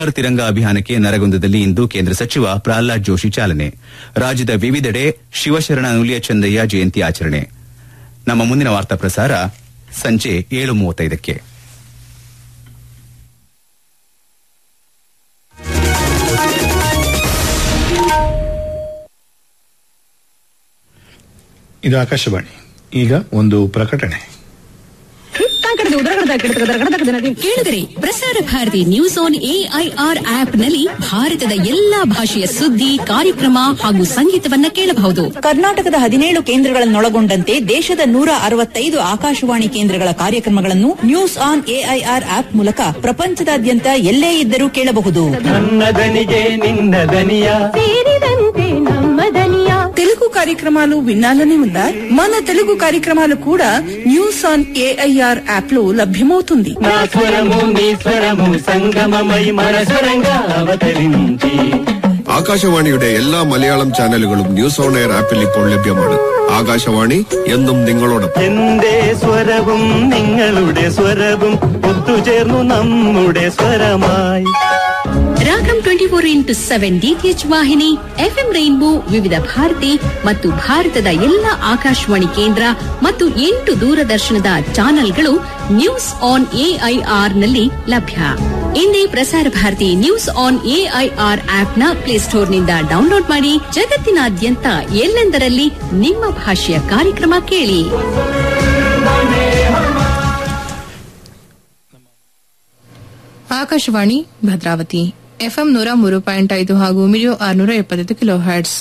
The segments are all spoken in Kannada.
ಹರ್ ತಿರಂಗ ಅಭಿಯಾನಕ್ಕೆ ನರಗುಂದದಲ್ಲಿ ಇಂದು ಕೇಂದ್ರ ಸಚಿವ ಪ್ರಹ್ಲಾದ್ ಜೋಶಿ ಚಾಲನೆ ರಾಜ್ಯದ ವಿವಿಧೆಡೆ ಶಿವಶರಣ ನುಲಿಯ ಚಂದಯ್ಯ ಜಯಂತಿ ಆಚರಣೆ ನಮ್ಮ ಮುಂದಿನ ವಾರ್ತಾ ಪ್ರಸಾರ ಸಂಜೆ ಏಳು ಮೂವತ್ತೈದಕ್ಕೆ ಇದು ಆಕಾಶವಾಣಿ ಈಗ ಒಂದು ಪ್ರಕಟಣೆ ಕೇಳಿದರೆ ಪ್ರಸಾರ ಭಾರತಿ ನ್ಯೂಸ್ ಆನ್ ಎಐಆರ್ ಆಪ್ನಲ್ಲಿ ಭಾರತದ ಎಲ್ಲಾ ಭಾಷೆಯ ಸುದ್ದಿ ಕಾರ್ಯಕ್ರಮ ಹಾಗೂ ಸಂಗೀತವನ್ನ ಕೇಳಬಹುದು ಕರ್ನಾಟಕದ ಹದಿನೇಳು ಕೇಂದ್ರಗಳನ್ನೊಳಗೊಂಡಂತೆ ದೇಶದ ನೂರ ಅರವತ್ತೈದು ಆಕಾಶವಾಣಿ ಕೇಂದ್ರಗಳ ಕಾರ್ಯಕ್ರಮಗಳನ್ನು ನ್ಯೂಸ್ ಆನ್ ಎಐಆರ್ ಆಪ್ ಮೂಲಕ ಪ್ರಪಂಚದಾದ್ಯಂತ ಎಲ್ಲೇ ಇದ್ದರೂ ಕೇಳಬಹುದು ನನ್ನ దనిగే నిన్న దనియా ಸೇರಿದಂತೆ ನಮ್ಮ ದನಿಯ తెలుగు కార్యక్రమాలు వినాలని ఉందా మన తెలుగు కార్యక్రమాలు కూడా న్యూస్ ఆన్ ఏఐఆర్ యాప్ లో లభ్యమవుతుంది నా స్వరము నీ స్వరము సంగమమై మన స్వరంగా అవతరించి ആകാശവാണിയുടെ എല്ലാ മലയാളം ചാനലുകളും ന്യൂസ് ഓൺ എയർ ആപ്പിൽ ഇപ്പോൾ ലഭ്യമാണ് ആകാശവാണി എന്നും നിങ്ങളോടൊപ്പം എന്റെ സ്വരവും നിങ്ങളുടെ സ്വരവും ഒത്തുചേർന്നു നമ്മുടെ സ്വരമായി Ragam twenty four into seven DTH ವಾಹಿನಿ ಎಫ್ಎಂ ರೈನ್ಬೋ ವಿವಿಧ ಭಾರತಿ ಮತ್ತು ಭಾರತದ ಎಲ್ಲ ಆಕಾಶವಾಣಿ ಕೇಂದ್ರ ಮತ್ತು ಎಂಟು ದೂರದರ್ಶನದ ಚಾನೆಲ್ಗಳು ನ್ಯೂಸ್ ಆನ್ ಎಐಆರ್ ನಲ್ಲಿ ಲಭ್ಯ ಇಂದೇ Prasar Bharati news on AIR ಆಪ್ನ ಪ್ಲೇಸ್ಟೋರ್ನಿಂದ ಡೌನ್ಲೋಡ್ ಮಾಡಿ ಜಗತ್ತಿನಾದ್ಯಂತ ಎಲ್ಲೆಂದರಲ್ಲಿ ನಿಮ್ಮ ಭಾಷೆಯ ಕಾರ್ಯಕ್ರಮ ಕೇಳಿ ಆಕಾಶವಾಣಿ ಭದ್ರಾವತಿ ಎಫ್ಎಂ ನೂರ ಮೂರು ಪಾಯಿಂಟ್ ಐದು ಹಾಗೂ ಮಿಡಿಯೋ ಆರುನೂರ ಎಪ್ಪತ್ತೈದು ಕಿಲೋ ಹರ್ಟ್ಸ್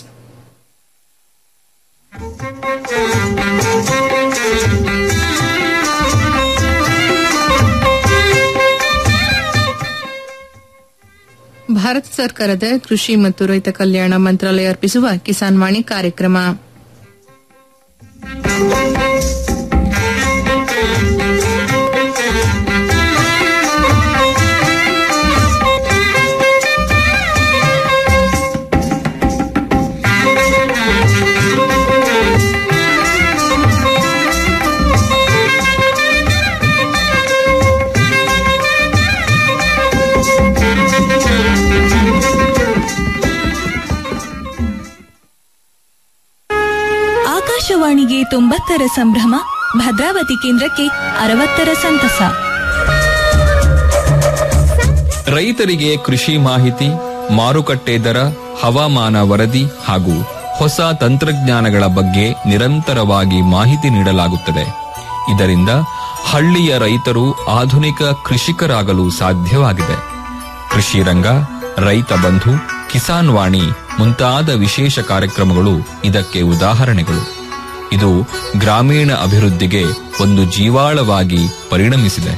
ಭಾರತ ಸರ್ಕಾರದ ಕೃಷಿ ಮತ್ತು ರೈತ ಕಲ್ಯಾಣ ಮಂತ್ರಾಲಯ ಅರ್ಪಿಸುವ ಕಿಸಾನ್ ವಾಣಿ ಕಾರ್ಯಕ್ರಮ ಆಕಾಶವಾಣಿಗೆ ತೊಂಬತ್ತರ ಸಂಭ್ರಮ ಭದ್ರಾವತಿ ಕೇಂದ್ರಕ್ಕೆ ಅರವತ್ತರ ಸಂತಸ ರೈತರಿಗೆ ಕೃಷಿ ಮಾಹಿತಿ ಮಾರುಕಟ್ಟೆ ದರ ಹವಾಮಾನ ವರದಿ ಹಾಗೂ ಹೊಸ ತಂತ್ರಜ್ಞಾನಗಳ ಬಗ್ಗೆ ನಿರಂತರವಾಗಿ ಮಾಹಿತಿ ನೀಡಲಾಗುತ್ತದೆ ಇದರಿಂದ ಹಳ್ಳಿಯ ರೈತರು ಆಧುನಿಕ ಕೃಷಿಕರಾಗಲು ಸಾಧ್ಯವಾಗಿದೆ ಕೃಷಿ ರಂಗ ರೈತ ಬಂಧು ಕಿಸಾನ್ ವಾಣಿ ಮುಂತಾದ ವಿಶೇಷ ಕಾರ್ಯಕ್ರಮಗಳು ಇದಕ್ಕೆ ಉದಾಹರಣೆಗಳು ಇದು ಗ್ರಾಮೀಣ ಅಭಿವೃದ್ಧಿಗೆ ಒಂದು ಜೀವಾಳವಾಗಿ ಪರಿಣಮಿಸಿದೆ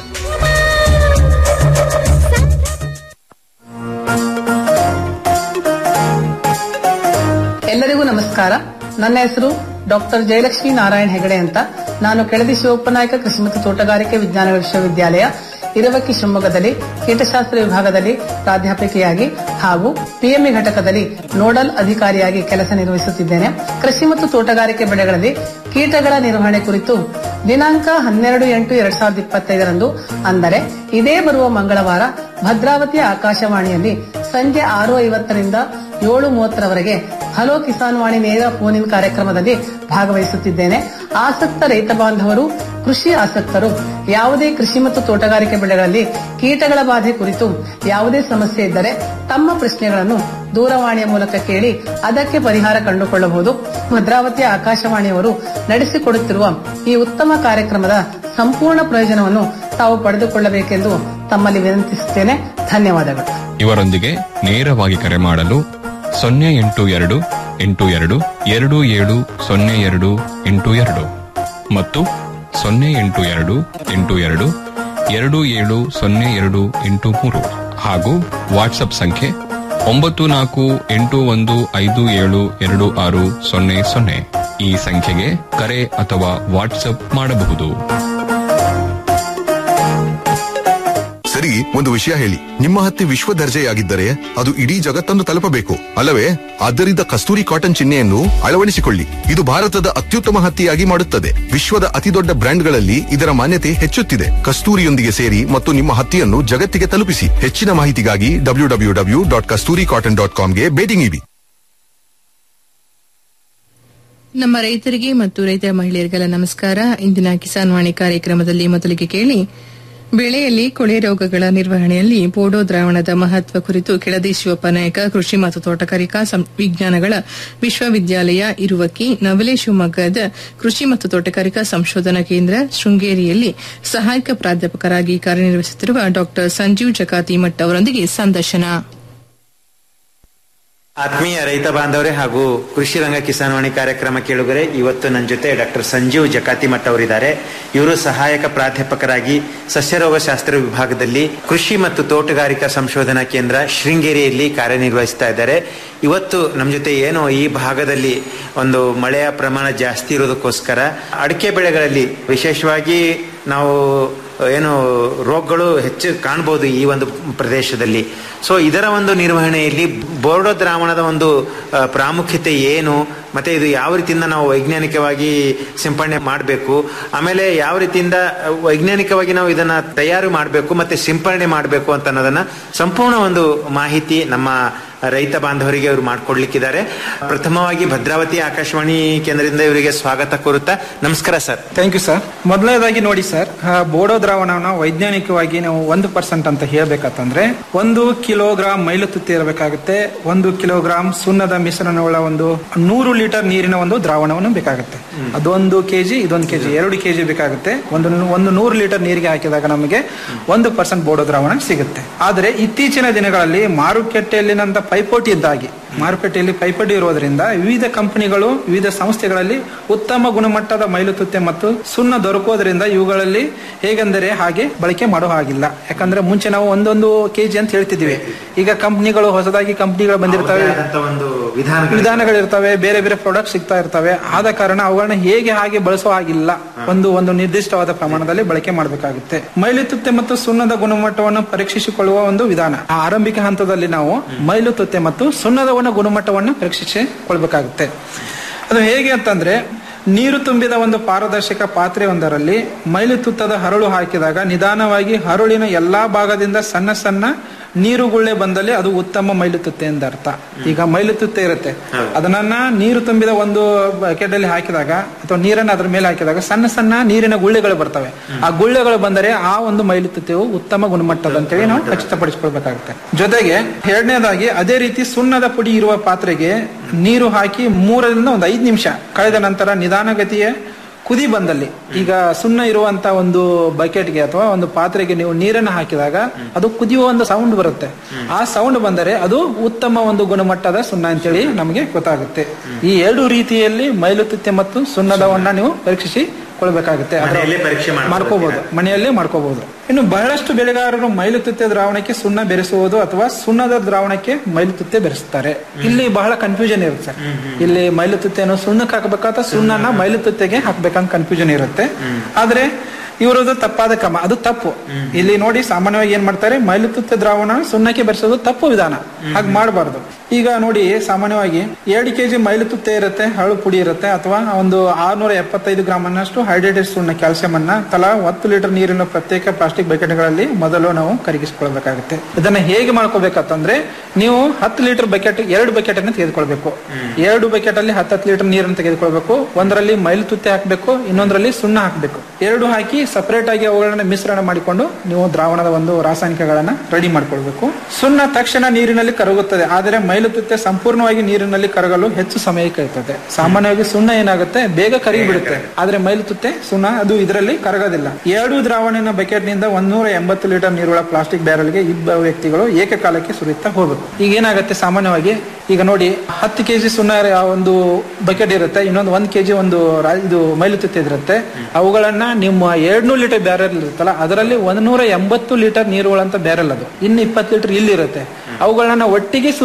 ಎಲ್ಲರಿಗೂ ನಮಸ್ಕಾರ ನನ್ನ ಹೆಸರು ಡಾಕ್ಟರ್ ಜಯಲಕ್ಷ್ಮಿ ನಾರಾಯಣ್ ಹೆಗಡೆ ಅಂತ ನಾನು ಕೆಳದಿ ಶಿವಪ್ಪನಾಯಕ ಕೃಷಿ ಮತ್ತು ತೋಟಗಾರಿಕೆ ವಿಜ್ಞಾನಗಳ ವಿಶ್ವವಿದ್ಯಾಲಯ ಇರವಕ್ಕಿ ಶಿವಮೊಗ್ಗದಲ್ಲಿ ಕೀಟಶಾಸ್ತ್ರ ವಿಭಾಗದಲ್ಲಿ ಪ್ರಾಧ್ಯಾಪಕಿಯಾಗಿ ಹಾಗೂ ಪಿಎಂಇ ಘಟಕದಲ್ಲಿ ನೋಡಲ್ ಅಧಿಕಾರಿಯಾಗಿ ಕೆಲಸ ನಿರ್ವಹಿಸುತ್ತಿದ್ದೇನೆ ಕೃಷಿ ಮತ್ತು ತೋಟಗಾರಿಕೆ ಬೆಳೆಗಳಲ್ಲಿ ಕೀಟಗಳ ನಿರ್ವಹಣೆ ಕುರಿತು ದಿನಾಂಕ ಹನ್ನೆರಡು ಎಂಟು ಎರಡ್ ಸಾವಿರದ ಇಪ್ಪತ್ತೈದರಂದು ಅಂದರೆ ಇದೇ ಬರುವ ಮಂಗಳವಾರ ಭದ್ರಾವತಿಯ ಆಕಾಶವಾಣಿಯಲ್ಲಿ ಸಂಜೆ ಆರು ಐವತ್ತರಿಂದ ಏಳು ಮೂವತ್ತರವರೆಗೆ ಹಲೋ ಕಿಸಾನ್ ವಾಣಿ ನೇರ ಫೋನ್ ಇನ್ ಕಾರ್ಯಕ್ರಮದಲ್ಲಿ ಭಾಗವಹಿಸುತ್ತಿದ್ದೇನೆ ಆಸಕ್ತ ರೈತ ಬಾಂಧವರು ಕೃಷಿ ಆಸಕ್ತರು ಯಾವುದೇ ಕೃಷಿ ಮತ್ತು ತೋಟಗಾರಿಕೆ ಬೆಳೆಗಳಲ್ಲಿ ಕೀಟಗಳ ಬಾಧೆ ಕುರಿತು ಯಾವುದೇ ಸಮಸ್ಯೆ ಇದ್ದರೆ ತಮ್ಮ ಪ್ರಶ್ನೆಗಳನ್ನು ದೂರವಾಣಿಯ ಮೂಲಕ ಕೇಳಿ ಅದಕ್ಕೆ ಪರಿಹಾರ ಕಂಡುಕೊಳ್ಳಬಹುದು ಭದ್ರಾವತಿಯ ಆಕಾಶವಾಣಿಯವರು ನಡೆಸಿಕೊಡುತ್ತಿರುವ ಈ ಉತ್ತಮ ಕಾರ್ಯಕ್ರಮದ ಸಂಪೂರ್ಣ ಪ್ರಯೋಜನವನ್ನು ತಾವು ಪಡೆದುಕೊಳ್ಳಬೇಕೆಂದು ತಮ್ಮಲ್ಲಿ ವಿನಂತಿಸುತ್ತೇನೆ ಧನ್ಯವಾದಗಳು ಇವರೊಂದಿಗೆ ನೇರವಾಗಿ ಕರೆ ಮಾಡಲು ಸೊನ್ನೆ ಎಂಟು ಎರಡು ಎಂಟು ಎರಡು ಎರಡು ಏಳು ಸೊನ್ನೆ ಎರಡು ಎಂಟು ಎರಡು ಮತ್ತು ಸೊನ್ನೆ ಎಂಟು ಎರಡು ಎಂಟು ಎರಡು ಎರಡು ಏಳು ಸೊನ್ನೆ ಎರಡು ಎಂಟು ಮೂರು ಹಾಗೂ ವಾಟ್ಸ್ಆಪ್ ಸಂಖ್ಯೆ ಒಂಬತ್ತು ನಾಲ್ಕು ಎಂಟು ಒಂದು ಐದು ಏಳು ಎರಡು ಆರು ಸೊನ್ನೆ ಸೊನ್ನೆ ಈ ಸಂಖ್ಯೆಗೆ ಕರೆ ಅಥವಾ ವಾಟ್ಸ್ಆಪ್ ಮಾಡಬಹುದು ಸರಿ ಒಂದು ವಿಷಯ ಹೇಳಿ ನಿಮ್ಮ ಹತ್ತಿ ವಿಶ್ವ ದರ್ಜೆಯಾಗಿದ್ದರೆ ಅದು ಇಡೀ ಜಗತ್ತನ್ನು ತಲುಪಬೇಕು ಅಲ್ಲವೇ ಆದ್ದರಿಂದ ಕಸ್ತೂರಿ ಕಾಟನ್ ಚಿಹ್ನೆಯನ್ನು ಅಳವಡಿಸಿಕೊಳ್ಳಿ ಇದು ಭಾರತದ ಅತ್ಯುತ್ತಮ ಹತ್ತಿಯಾಗಿ ಮಾಡುತ್ತದೆ ವಿಶ್ವದ ಅತಿದೊಡ್ಡ ಬ್ರ್ಯಾಂಡ್ಗಳಲ್ಲಿ ಇದರ ಮಾನ್ಯತೆ ಹೆಚ್ಚುತ್ತಿದೆ ಕಸ್ತೂರಿಯೊಂದಿಗೆ ಸೇರಿ ಮತ್ತು ನಿಮ್ಮ ಹತ್ತಿಯನ್ನು ಜಗತ್ತಿಗೆ ತಲುಪಿಸಿ ಹೆಚ್ಚಿನ ಮಾಹಿತಿಗಾಗಿ W W W dot Kasturi cotton dot ಕಾಮ್ಗೆ ಭೇಟಿ ನೀಡಿ ನಮ್ಮ ರೈತರಿಗೆ ಮತ್ತು ರೈತ ಮಹಿಳೆಯರಿಗೆಲ್ಲ ನಮಸ್ಕಾರ ಇಂದಿನ ಕಿಸಾನ್ ವಾಣಿ ಕಾರ್ಯಕ್ರಮದಲ್ಲಿ ಮೊದಲಿಗೆ ಕೇಳಿ ಬೆಳೆಯಲ್ಲಿ ಕೊಳೆ ರೋಗಗಳ ನಿರ್ವಹಣೆಯಲ್ಲಿ ಬೋಡೋ ದ್ರಾವಣದ ಮಹತ್ವ ಕುರಿತು ಕೆಳದಿ ಶಿವಪ್ಪ ನಾಯಕ ಕೃಷಿ ಮತ್ತು ತೋಟಗಾರಿಕಾ ಸಂ- ವಿಜ್ಞಾನಗಳ ವಿಶ್ವವಿದ್ಯಾಲಯ ಇರುವಕ್ಕಿ ನವಲೆ ಶಿವಮೊಗ್ಗದ ಕೃಷಿ ಮತ್ತು ತೋಟಗಾರಿಕಾ ಸಂಶೋಧನಾ ಕೇಂದ್ರ ಶೃಂಗೇರಿಯಲ್ಲಿ ಸಹಾಯಕ ಪ್ರಾಧ್ಯಾಪಕರಾಗಿ ಕಾರ್ಯನಿರ್ವಹಿಸುತ್ತಿರುವ ಡಾ ಸಂಜೀವ್ ಜಕಾತಿಮಠ್ ಅವರೊಂದಿಗೆ ಸಂದರ್ಶನ ಆತ್ಮೀಯ ರೈತ ಬಾಂಧವರೇ ಹಾಗೂ ಕೃಷಿ ರಂಗ ಕಿಸಾನ್ವಾಣಿ ಕಾರ್ಯಕ್ರಮ ಕೇಳುಗರೆ ಇವತ್ತು ನನ್ನ ಜೊತೆ ಡಾಕ್ಟರ್ ಸಂಜೀವ್ ಜಕಾತಿಮಠ್ ಅವರಿದ್ದಾರೆ ಇವರು ಸಹಾಯಕ ಪ್ರಾಧ್ಯಾಪಕರಾಗಿ ಸಸ್ಯರೋಗಶಾಸ್ತ್ರ ವಿಭಾಗದಲ್ಲಿ ಕೃಷಿ ಮತ್ತು ತೋಟಗಾರಿಕಾ ಸಂಶೋಧನಾ ಕೇಂದ್ರ ಶೃಂಗೇರಿಯಲ್ಲಿ ಕಾರ್ಯನಿರ್ವಹಿಸ್ತಾ ಇದ್ದಾರೆ ಇವತ್ತು ನಮ್ಮ ಜೊತೆ ಏನು ಈ ಭಾಗದಲ್ಲಿ ಒಂದು ಮಳೆಯ ಪ್ರಮಾಣ ಜಾಸ್ತಿ ಇರೋದಕ್ಕೋಸ್ಕರ ಅಡಿಕೆ ಬೆಳೆಗಳಲ್ಲಿ ವಿಶೇಷವಾಗಿ ನಾವು ಏನು ರೋಗಗಳು ಹೆಚ್ಚು ಕಾಣಬಹುದು ಈ ಒಂದು ಪ್ರದೇಶದಲ್ಲಿ ಸೊ ಇದರ ಒಂದು ನಿರ್ವಹಣೆಯಲ್ಲಿ ಬೋರ್ಡೋ ದ್ರಾವಣದ ಒಂದು ಆ, ಪ್ರಾಮುಖ್ಯತೆ ಏನು ಮತ್ತೆ ಇದು ಯಾವ ರೀತಿಯಿಂದ ನಾವು ವೈಜ್ಞಾನಿಕವಾಗಿ ಸಿಂಪಡಣೆ ಮಾಡಬೇಕು ಆಮೇಲೆ ಯಾವ ರೀತಿಯಿಂದ ಆ, ವೈಜ್ಞಾನಿಕವಾಗಿ ನಾವು ಇದನ್ನ ತಯಾರು ಮಾಡಬೇಕು ಮತ್ತೆ ಸಿಂಪಡಣೆ ಮಾಡಬೇಕು ಅಂತ ಅನ್ನೋದನ್ನ ಸಂಪೂರ್ಣ ಒಂದು ಮಾಹಿತಿ ನಮ್ಮ ರೈತ ಬಾಂಧವರಿಗೆ ಅವರು ಮಾಡಿಕೊಡ್ಲಿಕ್ಕಿದ್ದಾರೆ ಪ್ರಥಮವಾಗಿ ಭದ್ರಾವತಿ ಆಕಾಶವಾಣಿ ಕೇಂದ್ರದಿಂದ ಇವರಿಗೆ ಸ್ವಾಗತ ಕೋರುತ್ತಾ ನಮಸ್ಕಾರ ಸರ್ ಥ್ಯಾಂಕ್ ಯು ಸರ್ ಮೊದಲನೇದಾಗಿ ನೋಡಿ ಸರ್ ಆ, ಬೋಡೋ ದ್ರಾವಣವನ್ನು ವೈಜ್ಞಾನಿಕವಾಗಿ ನಾವು ಒಂದು ಪರ್ಸೆಂಟ್ ಅಂತ ಹೇಳ್ಬೇಕಂತಂದ್ರೆ ಒಂದು ಕಿಲೋಗ್ರಾಮ್ ಮೈಲು ತುತ್ತಿ ಇರಬೇಕಾಗುತ್ತೆ ಒಂದು ಕಿಲೋಗ್ರಾಮ್ ಸುಣ್ಣದ ಮಿಶ್ರಣವುಳ್ಳ ಒಂದು ನೂರು ಲೀಟರ್ ನೀರಿನ ಒಂದು ದ್ರಾವಣವನ್ನು ಬೇಕಾಗುತ್ತೆ ಅದೊಂದು ಕೆಜಿ ಇದೊಂದು ಕೆಜಿ ಎರಡು ಕೆಜಿ ಬೇಕಾಗುತ್ತೆ ಒಂದು ಒಂದು ನೂರು ಲೀಟರ್ ನೀರಿಗೆ ಹಾಕಿದಾಗ ನಮಗೆ ಒಂದು ಪರ್ಸೆಂಟ್ ಬೋಡೋ ದ್ರಾವಣ ಸಿಗುತ್ತೆ ಆದರೆ ಇತ್ತೀಚಿನ ದಿನಗಳಲ್ಲಿ ಮಾರುಕಟ್ಟೆಯಲ್ಲಿನಂತ ಪೈಪೋಟಿ ಇದ್ದಾಗಿ ಮಾರುಕಟ್ಟೆಯಲ್ಲಿ ಪೈಪೋಟಿ ಇರುವುದರಿಂದ ವಿವಿಧ ಕಂಪನಿಗಳು ವಿವಿಧ ಸಂಸ್ಥೆಗಳಲ್ಲಿ ಉತ್ತಮ ಗುಣಮಟ್ಟದ ಮೈಲುತುತ್ತೆ ಮತ್ತು ಸುಣ್ಣ ದೊರಕೋದ್ರಿಂದ ಇವುಗಳಲ್ಲಿ ಹೇಗೆಂದರೆ ಹಾಗೆ ಬಳಕೆ ಮಾಡೋ ಹಾಗಿಲ್ಲ ಯಾಕಂದ್ರೆ ಮುಂಚೆ ನಾವು ಒಂದೊಂದು ಕೆಜಿ ಅಂತ ಹೇಳ್ತಿದ್ವಿ ಈಗ ಕಂಪನಿಗಳು ಹೊಸದಾಗಿ ಕಂಪನಿಗಳು ಬಂದಿರ್ತವೆ ಅಂತ ಒಂದು ವಿಧಾನ ವಿಧಾನಗಳಿರ್ತವೆ ಬೇರೆ ಬೇರೆ ಪ್ರಾಡಕ್ಟ್ ಸಿಗ್ತಾ ಇರ್ತವೆ ಆದ ಕಾರಣ ಅವುಗಳನ್ನ ಹೇಗೆ ಹಾಗೆ ಬಳಸೋ ಹಾಗಿಲ್ಲ ಒಂದು ಒಂದು ನಿರ್ದಿಷ್ಟವಾದ ಪ್ರಮಾಣದಲ್ಲಿ ಬಳಕೆ ಮಾಡಬೇಕಾಗುತ್ತೆ ಮೈಲುತುತ್ತೆ ಮತ್ತು ಸುಣ್ಣದ ಗುಣಮಟ್ಟವನ್ನು ಪರೀಕ್ಷಿಸಿಕೊಳ್ಳುವ ಒಂದು ವಿಧಾನ ಆ ಆರಂಭಿಕ ಹಂತದಲ್ಲಿ ನಾವು ಮೈಲುತುತ್ತೆ ಮತ್ತು ಸುಣ್ಣದ ಒಂದು ಗುಣಮಟ್ಟವನ್ನು ಪರೀಕ್ಷಿಸಿಕೊಳ್ಬೇಕಾಗುತ್ತೆ ಅದು ಹೇಗೆ ಅಂತಂದ್ರೆ ನೀರು ತುಂಬಿದ ಒಂದು ಪಾರದರ್ಶಕ ಪಾತ್ರೆ ಒಂದರಲ್ಲಿ ಮೈಲುತುತ್ತದ ಹರಳು ಹಾಕಿದಾಗ ನಿಧಾನವಾಗಿ ಹರಳಿನ ಎಲ್ಲಾ ಭಾಗದಿಂದ ಸಣ್ಣ ಸಣ್ಣ ನೀರುಗುಳ್ಳೆ ಬಂದಲ್ಲಿ ಅದು ಉತ್ತಮ ಮೈಲುತುತ್ತೆ ಎಂದ ಅರ್ಥ ಈಗ ಮೈಲುತುತ್ತೆ ಇರುತ್ತೆ ಅದನ್ನ ನೀರು ತುಂಬಿದ ಒಂದು ಬಕೆಟ್ ಅಲ್ಲಿ ಹಾಕಿದಾಗ ಅಥವಾ ನೀರನ್ನು ಅದ್ರ ಮೇಲೆ ಹಾಕಿದಾಗ ಸಣ್ಣ ಸಣ್ಣ ನೀರಿನ ಗುಳ್ಳೆಗಳು ಬರ್ತವೆ ಆ ಗುಳ್ಳೆಗಳು ಬಂದರೆ ಆ ಒಂದು ಮೈಲುತುತ್ತೆಯು ಉತ್ತಮ ಗುಣಮಟ್ಟದ ಅಂತೇಳಿ ನಾವು ಖಚಿತಪಡಿಸಿಕೊಳ್ಬೇಕಾಗುತ್ತೆ ಜೊತೆಗೆ ಎರಡನೇದಾಗಿ ಅದೇ ರೀತಿ ಸುಣ್ಣದ ಪುಡಿ ಇರುವ ಪಾತ್ರೆಗೆ ನೀರು ಹಾಕಿ ಮೂರರಿಂದ ಒಂದು ಐದು ನಿಮಿಷ ಕಳೆದ ನಂತರ ನಿಧಾನಗತಿಯ ಕುದಿ ಬಂದಲ್ಲಿ ಈಗ ಸುಣ್ಣ ಇರುವಂತ ಒಂದು ಬಕೆಟ್ಗೆ ಅಥವಾ ಒಂದು ಪಾತ್ರೆಗೆ ನೀವು ನೀರನ್ನು ಹಾಕಿದಾಗ ಅದು ಕುದಿಯುವ ಒಂದು ಸೌಂಡ್ ಬರುತ್ತೆ ಆ ಸೌಂಡ್ ಬಂದರೆ ಅದು ಉತ್ತಮ ಒಂದು ಗುಣಮಟ್ಟದ ಸುಣ್ಣ ಅಂತೇಳಿ ನಮಗೆ ಗೊತ್ತಾಗುತ್ತೆ ಈ ಎರಡು ರೀತಿಯಲ್ಲಿ ಮೈಲುತುತ್ತೆ ಮತ್ತು ಸುಣ್ಣದವನ್ನ ನೀವು ಪರೀಕ್ಷಿಸಿ ಕೊಳ್ಬೇಕಾಗುತ್ತೆ ಅದರ- ಮನೆಯಲ್ಲೇ ಪರೀಕ್ಷೆ ಮಾಡ್ಕೊಳ್ತೀರಾ? ಮಾಡ್ಕೋಬಹುದು ಮನೆಯಲ್ಲೇ ಮಾಡ್ಕೋಬಹುದು ಇನ್ನು ಬಹಳಷ್ಟು ಬೆಳೆಗಾರರು ಮೈಲುತುತ್ತೆ ದ್ರಾವಣಕ್ಕೆ ಸುಣ್ಣ ಬೆರೆಸುವುದು ಅಥವಾ ಸುಣ್ಣದ ದ್ರಾವಣಕ್ಕೆ ಮೈಲುತುತ್ತೆ ಬೆರೆಸುತ್ತಾರೆ ಇಲ್ಲಿ ಬಹಳ ಕನ್ಫ್ಯೂಷನ್ ಇರುತ್ತೆ ಸರ್ ಇಲ್ಲಿ ಮೈಲುತುತ್ತೆಯನ್ನು ಸುಣ್ಣಕ್ಕೆ ಹಾಕಬೇಕಾ ಅಥವಾ ಸುಣ್ಣನ ಮೈಲುತುತ್ತೆಗೆ ಹಾಕ್ಬೇಕಂತ ಕನ್ಫ್ಯೂಷನ್ ಇರುತ್ತೆ ಆದ್ರೆ ಇವರದು ತಪ್ಪಾದ ಕ್ರಮ ಅದು ತಪ್ಪು ಇಲ್ಲಿ ನೋಡಿ ಸಾಮಾನ್ಯವಾಗಿ ಏನ್ ಮಾಡ್ತಾರೆ ಮೈಲುತುತ್ತೆ ದ್ರಾವಣ ಸುಣ್ಣಕ್ಕೆ ಬೆರೆಸೋದು ತಪ್ಪು ವಿಧಾನ ಹಾಗೆ ಮಾಡಬಾರ್ದು ಈಗ ನೋಡಿ ಸಾಮಾನ್ಯವಾಗಿ ಎರಡು ಕೆಜಿ ಮೈಲುತುತ್ತೆ ಇರುತ್ತೆ ಹರಳು ಪುಡಿ ಇರುತ್ತೆ ಅಥವಾ ಒಂದು ಆರ್ನೂರ ಎಪ್ಪತ್ತೈದು ಗ್ರಾಮ್ ಅನ್ನಷ್ಟು ಹೈಡ್ರೇಟೆಡ್ ಸುಣ್ಣ ಕ್ಯಾಲ್ಸಿಯಂ ಅನ್ನ ತಲಾ ಹತ್ತು ಲೀಟರ್ ನೀರಿನ ಪ್ರತ್ಯೇಕ ಪ್ಲಾಸ್ಟಿಕ್ ಬಕೆಟ್ಗಳಲ್ಲಿ ಮೊದಲು ನಾವು ಕರಗಿಸಿಕೊಳ್ಬೇಕಾಗುತ್ತೆ ಇದನ್ನ ಹೇಗೆ ಮಾಡ್ಕೋಬೇಕಂತಂದ್ರೆ ನೀವು ಹತ್ತು ಲೀಟರ್ ಬಕೆಟ್ ಎರಡು ಬಕೆಟ್ ಅನ್ನು ತೆಗೆದುಕೊಳ್ಬೇಕು ಎರಡು ಬಕೆಟ್ ಅಲ್ಲಿ ಹತ್ತತ್ತು ಲೀಟರ್ ನೀರನ್ನು ತೆಗೆದುಕೊಳ್ಬೇಕು ಒಂದರಲ್ಲಿ ಮೈಲು ತುತ್ತೆ ಹಾಕಬೇಕು ಇನ್ನೊಂದರಲ್ಲಿ ಸುಣ್ಣ ಹಾಕಬೇಕು ಎರಡು ಹಾಕಿ ಸಪರೇಟ್ ಆಗಿ ಅವುಗಳನ್ನ ಮಿಶ್ರಣ ಮಾಡಿಕೊಂಡು ನೀವು ದ್ರಾವಣದ ಒಂದು ರಾಸಾಯನಿಕಗಳನ್ನ ರೆಡಿ ಮಾಡ್ಕೊಳ್ಬೇಕು ಸುಣ್ಣ ತಕ್ಷಣ ನೀರಿನಲ್ಲಿ ಕರಗುತ್ತದೆ ಆದರೆ ಮೈಲು ತುತ್ತೆ ಸಂಪೂರ್ಣವಾಗಿ ನೀರಿನಲ್ಲಿ ಕರಗಲು ಹೆಚ್ಚು ಸಮಯ ಕೈತದೆ ಸಾಮಾನ್ಯವಾಗಿ ಸುಣ್ಣ ಏನಾಗುತ್ತೆ ಬೇಗ ಕರಗಿ ಬಿಡುತ್ತೆ ಆದ್ರೆ ಮೈಲು ತುತ್ತೆ ಸುಣ್ಣ ಅದು ಇದರಲ್ಲಿ ಕರಗೋದಿಲ್ಲ ಎರಡು ದ್ರಾವಣಿನ ಬಕೆಟ್ ನಿಂದ ಒಂದೂರ ಎಂಬತ್ತು ಲೀಟರ್ ನೀರುಳ್ಳ ಪ್ಲಾಸ್ಟಿಕ್ ಬ್ಯಾರಲ್ಗೆ ಇಬ್ಬರು ವ್ಯಕ್ತಿಗಳು ಏಕಕಾಲಕ್ಕೆ ಸುರಿಯುತ್ತಾ ಹೋಗಬೇಕು ಈಗ ಏನಾಗುತ್ತೆ ಸಾಮಾನ್ಯವಾಗಿ ಈಗ ನೋಡಿ ಹತ್ತು ಕೆಜಿ ಸುಣ್ಣ ಆ ಒಂದು ಬಕೆಟ್ ಇರುತ್ತೆ ಇನ್ನೊಂದು ಒಂದ್ ಕೆಜಿ ಒಂದು ರಾ- ಇದು ಮೈಲು ತುತ್ತೆ ಇರುತ್ತೆ ಅವುಗಳನ್ನ ನಿಮ್ಮ ಎರಡ್ನೂರು ಲೀಟರ್ ಬ್ಯಾರಲ್ ಇರುತ್ತಲ್ಲ ಅದರಲ್ಲಿ ಒಂದೂರ ಎಂಬತ್ತು ಲೀಟರ್ ನೀರುಗಳಂತ ಬ್ಯಾರಲ್ ಅದು ಇನ್ನು ಇಪ್ಪತ್ತು ಲೀಟರ್ ಇಲ್ಲಿ ಇರುತ್ತೆ ಅವುಗಳನ್ನ ಒಟ್ಟಿಗೆ ಸುರಿತಾ ಹೋಗಬೇಕು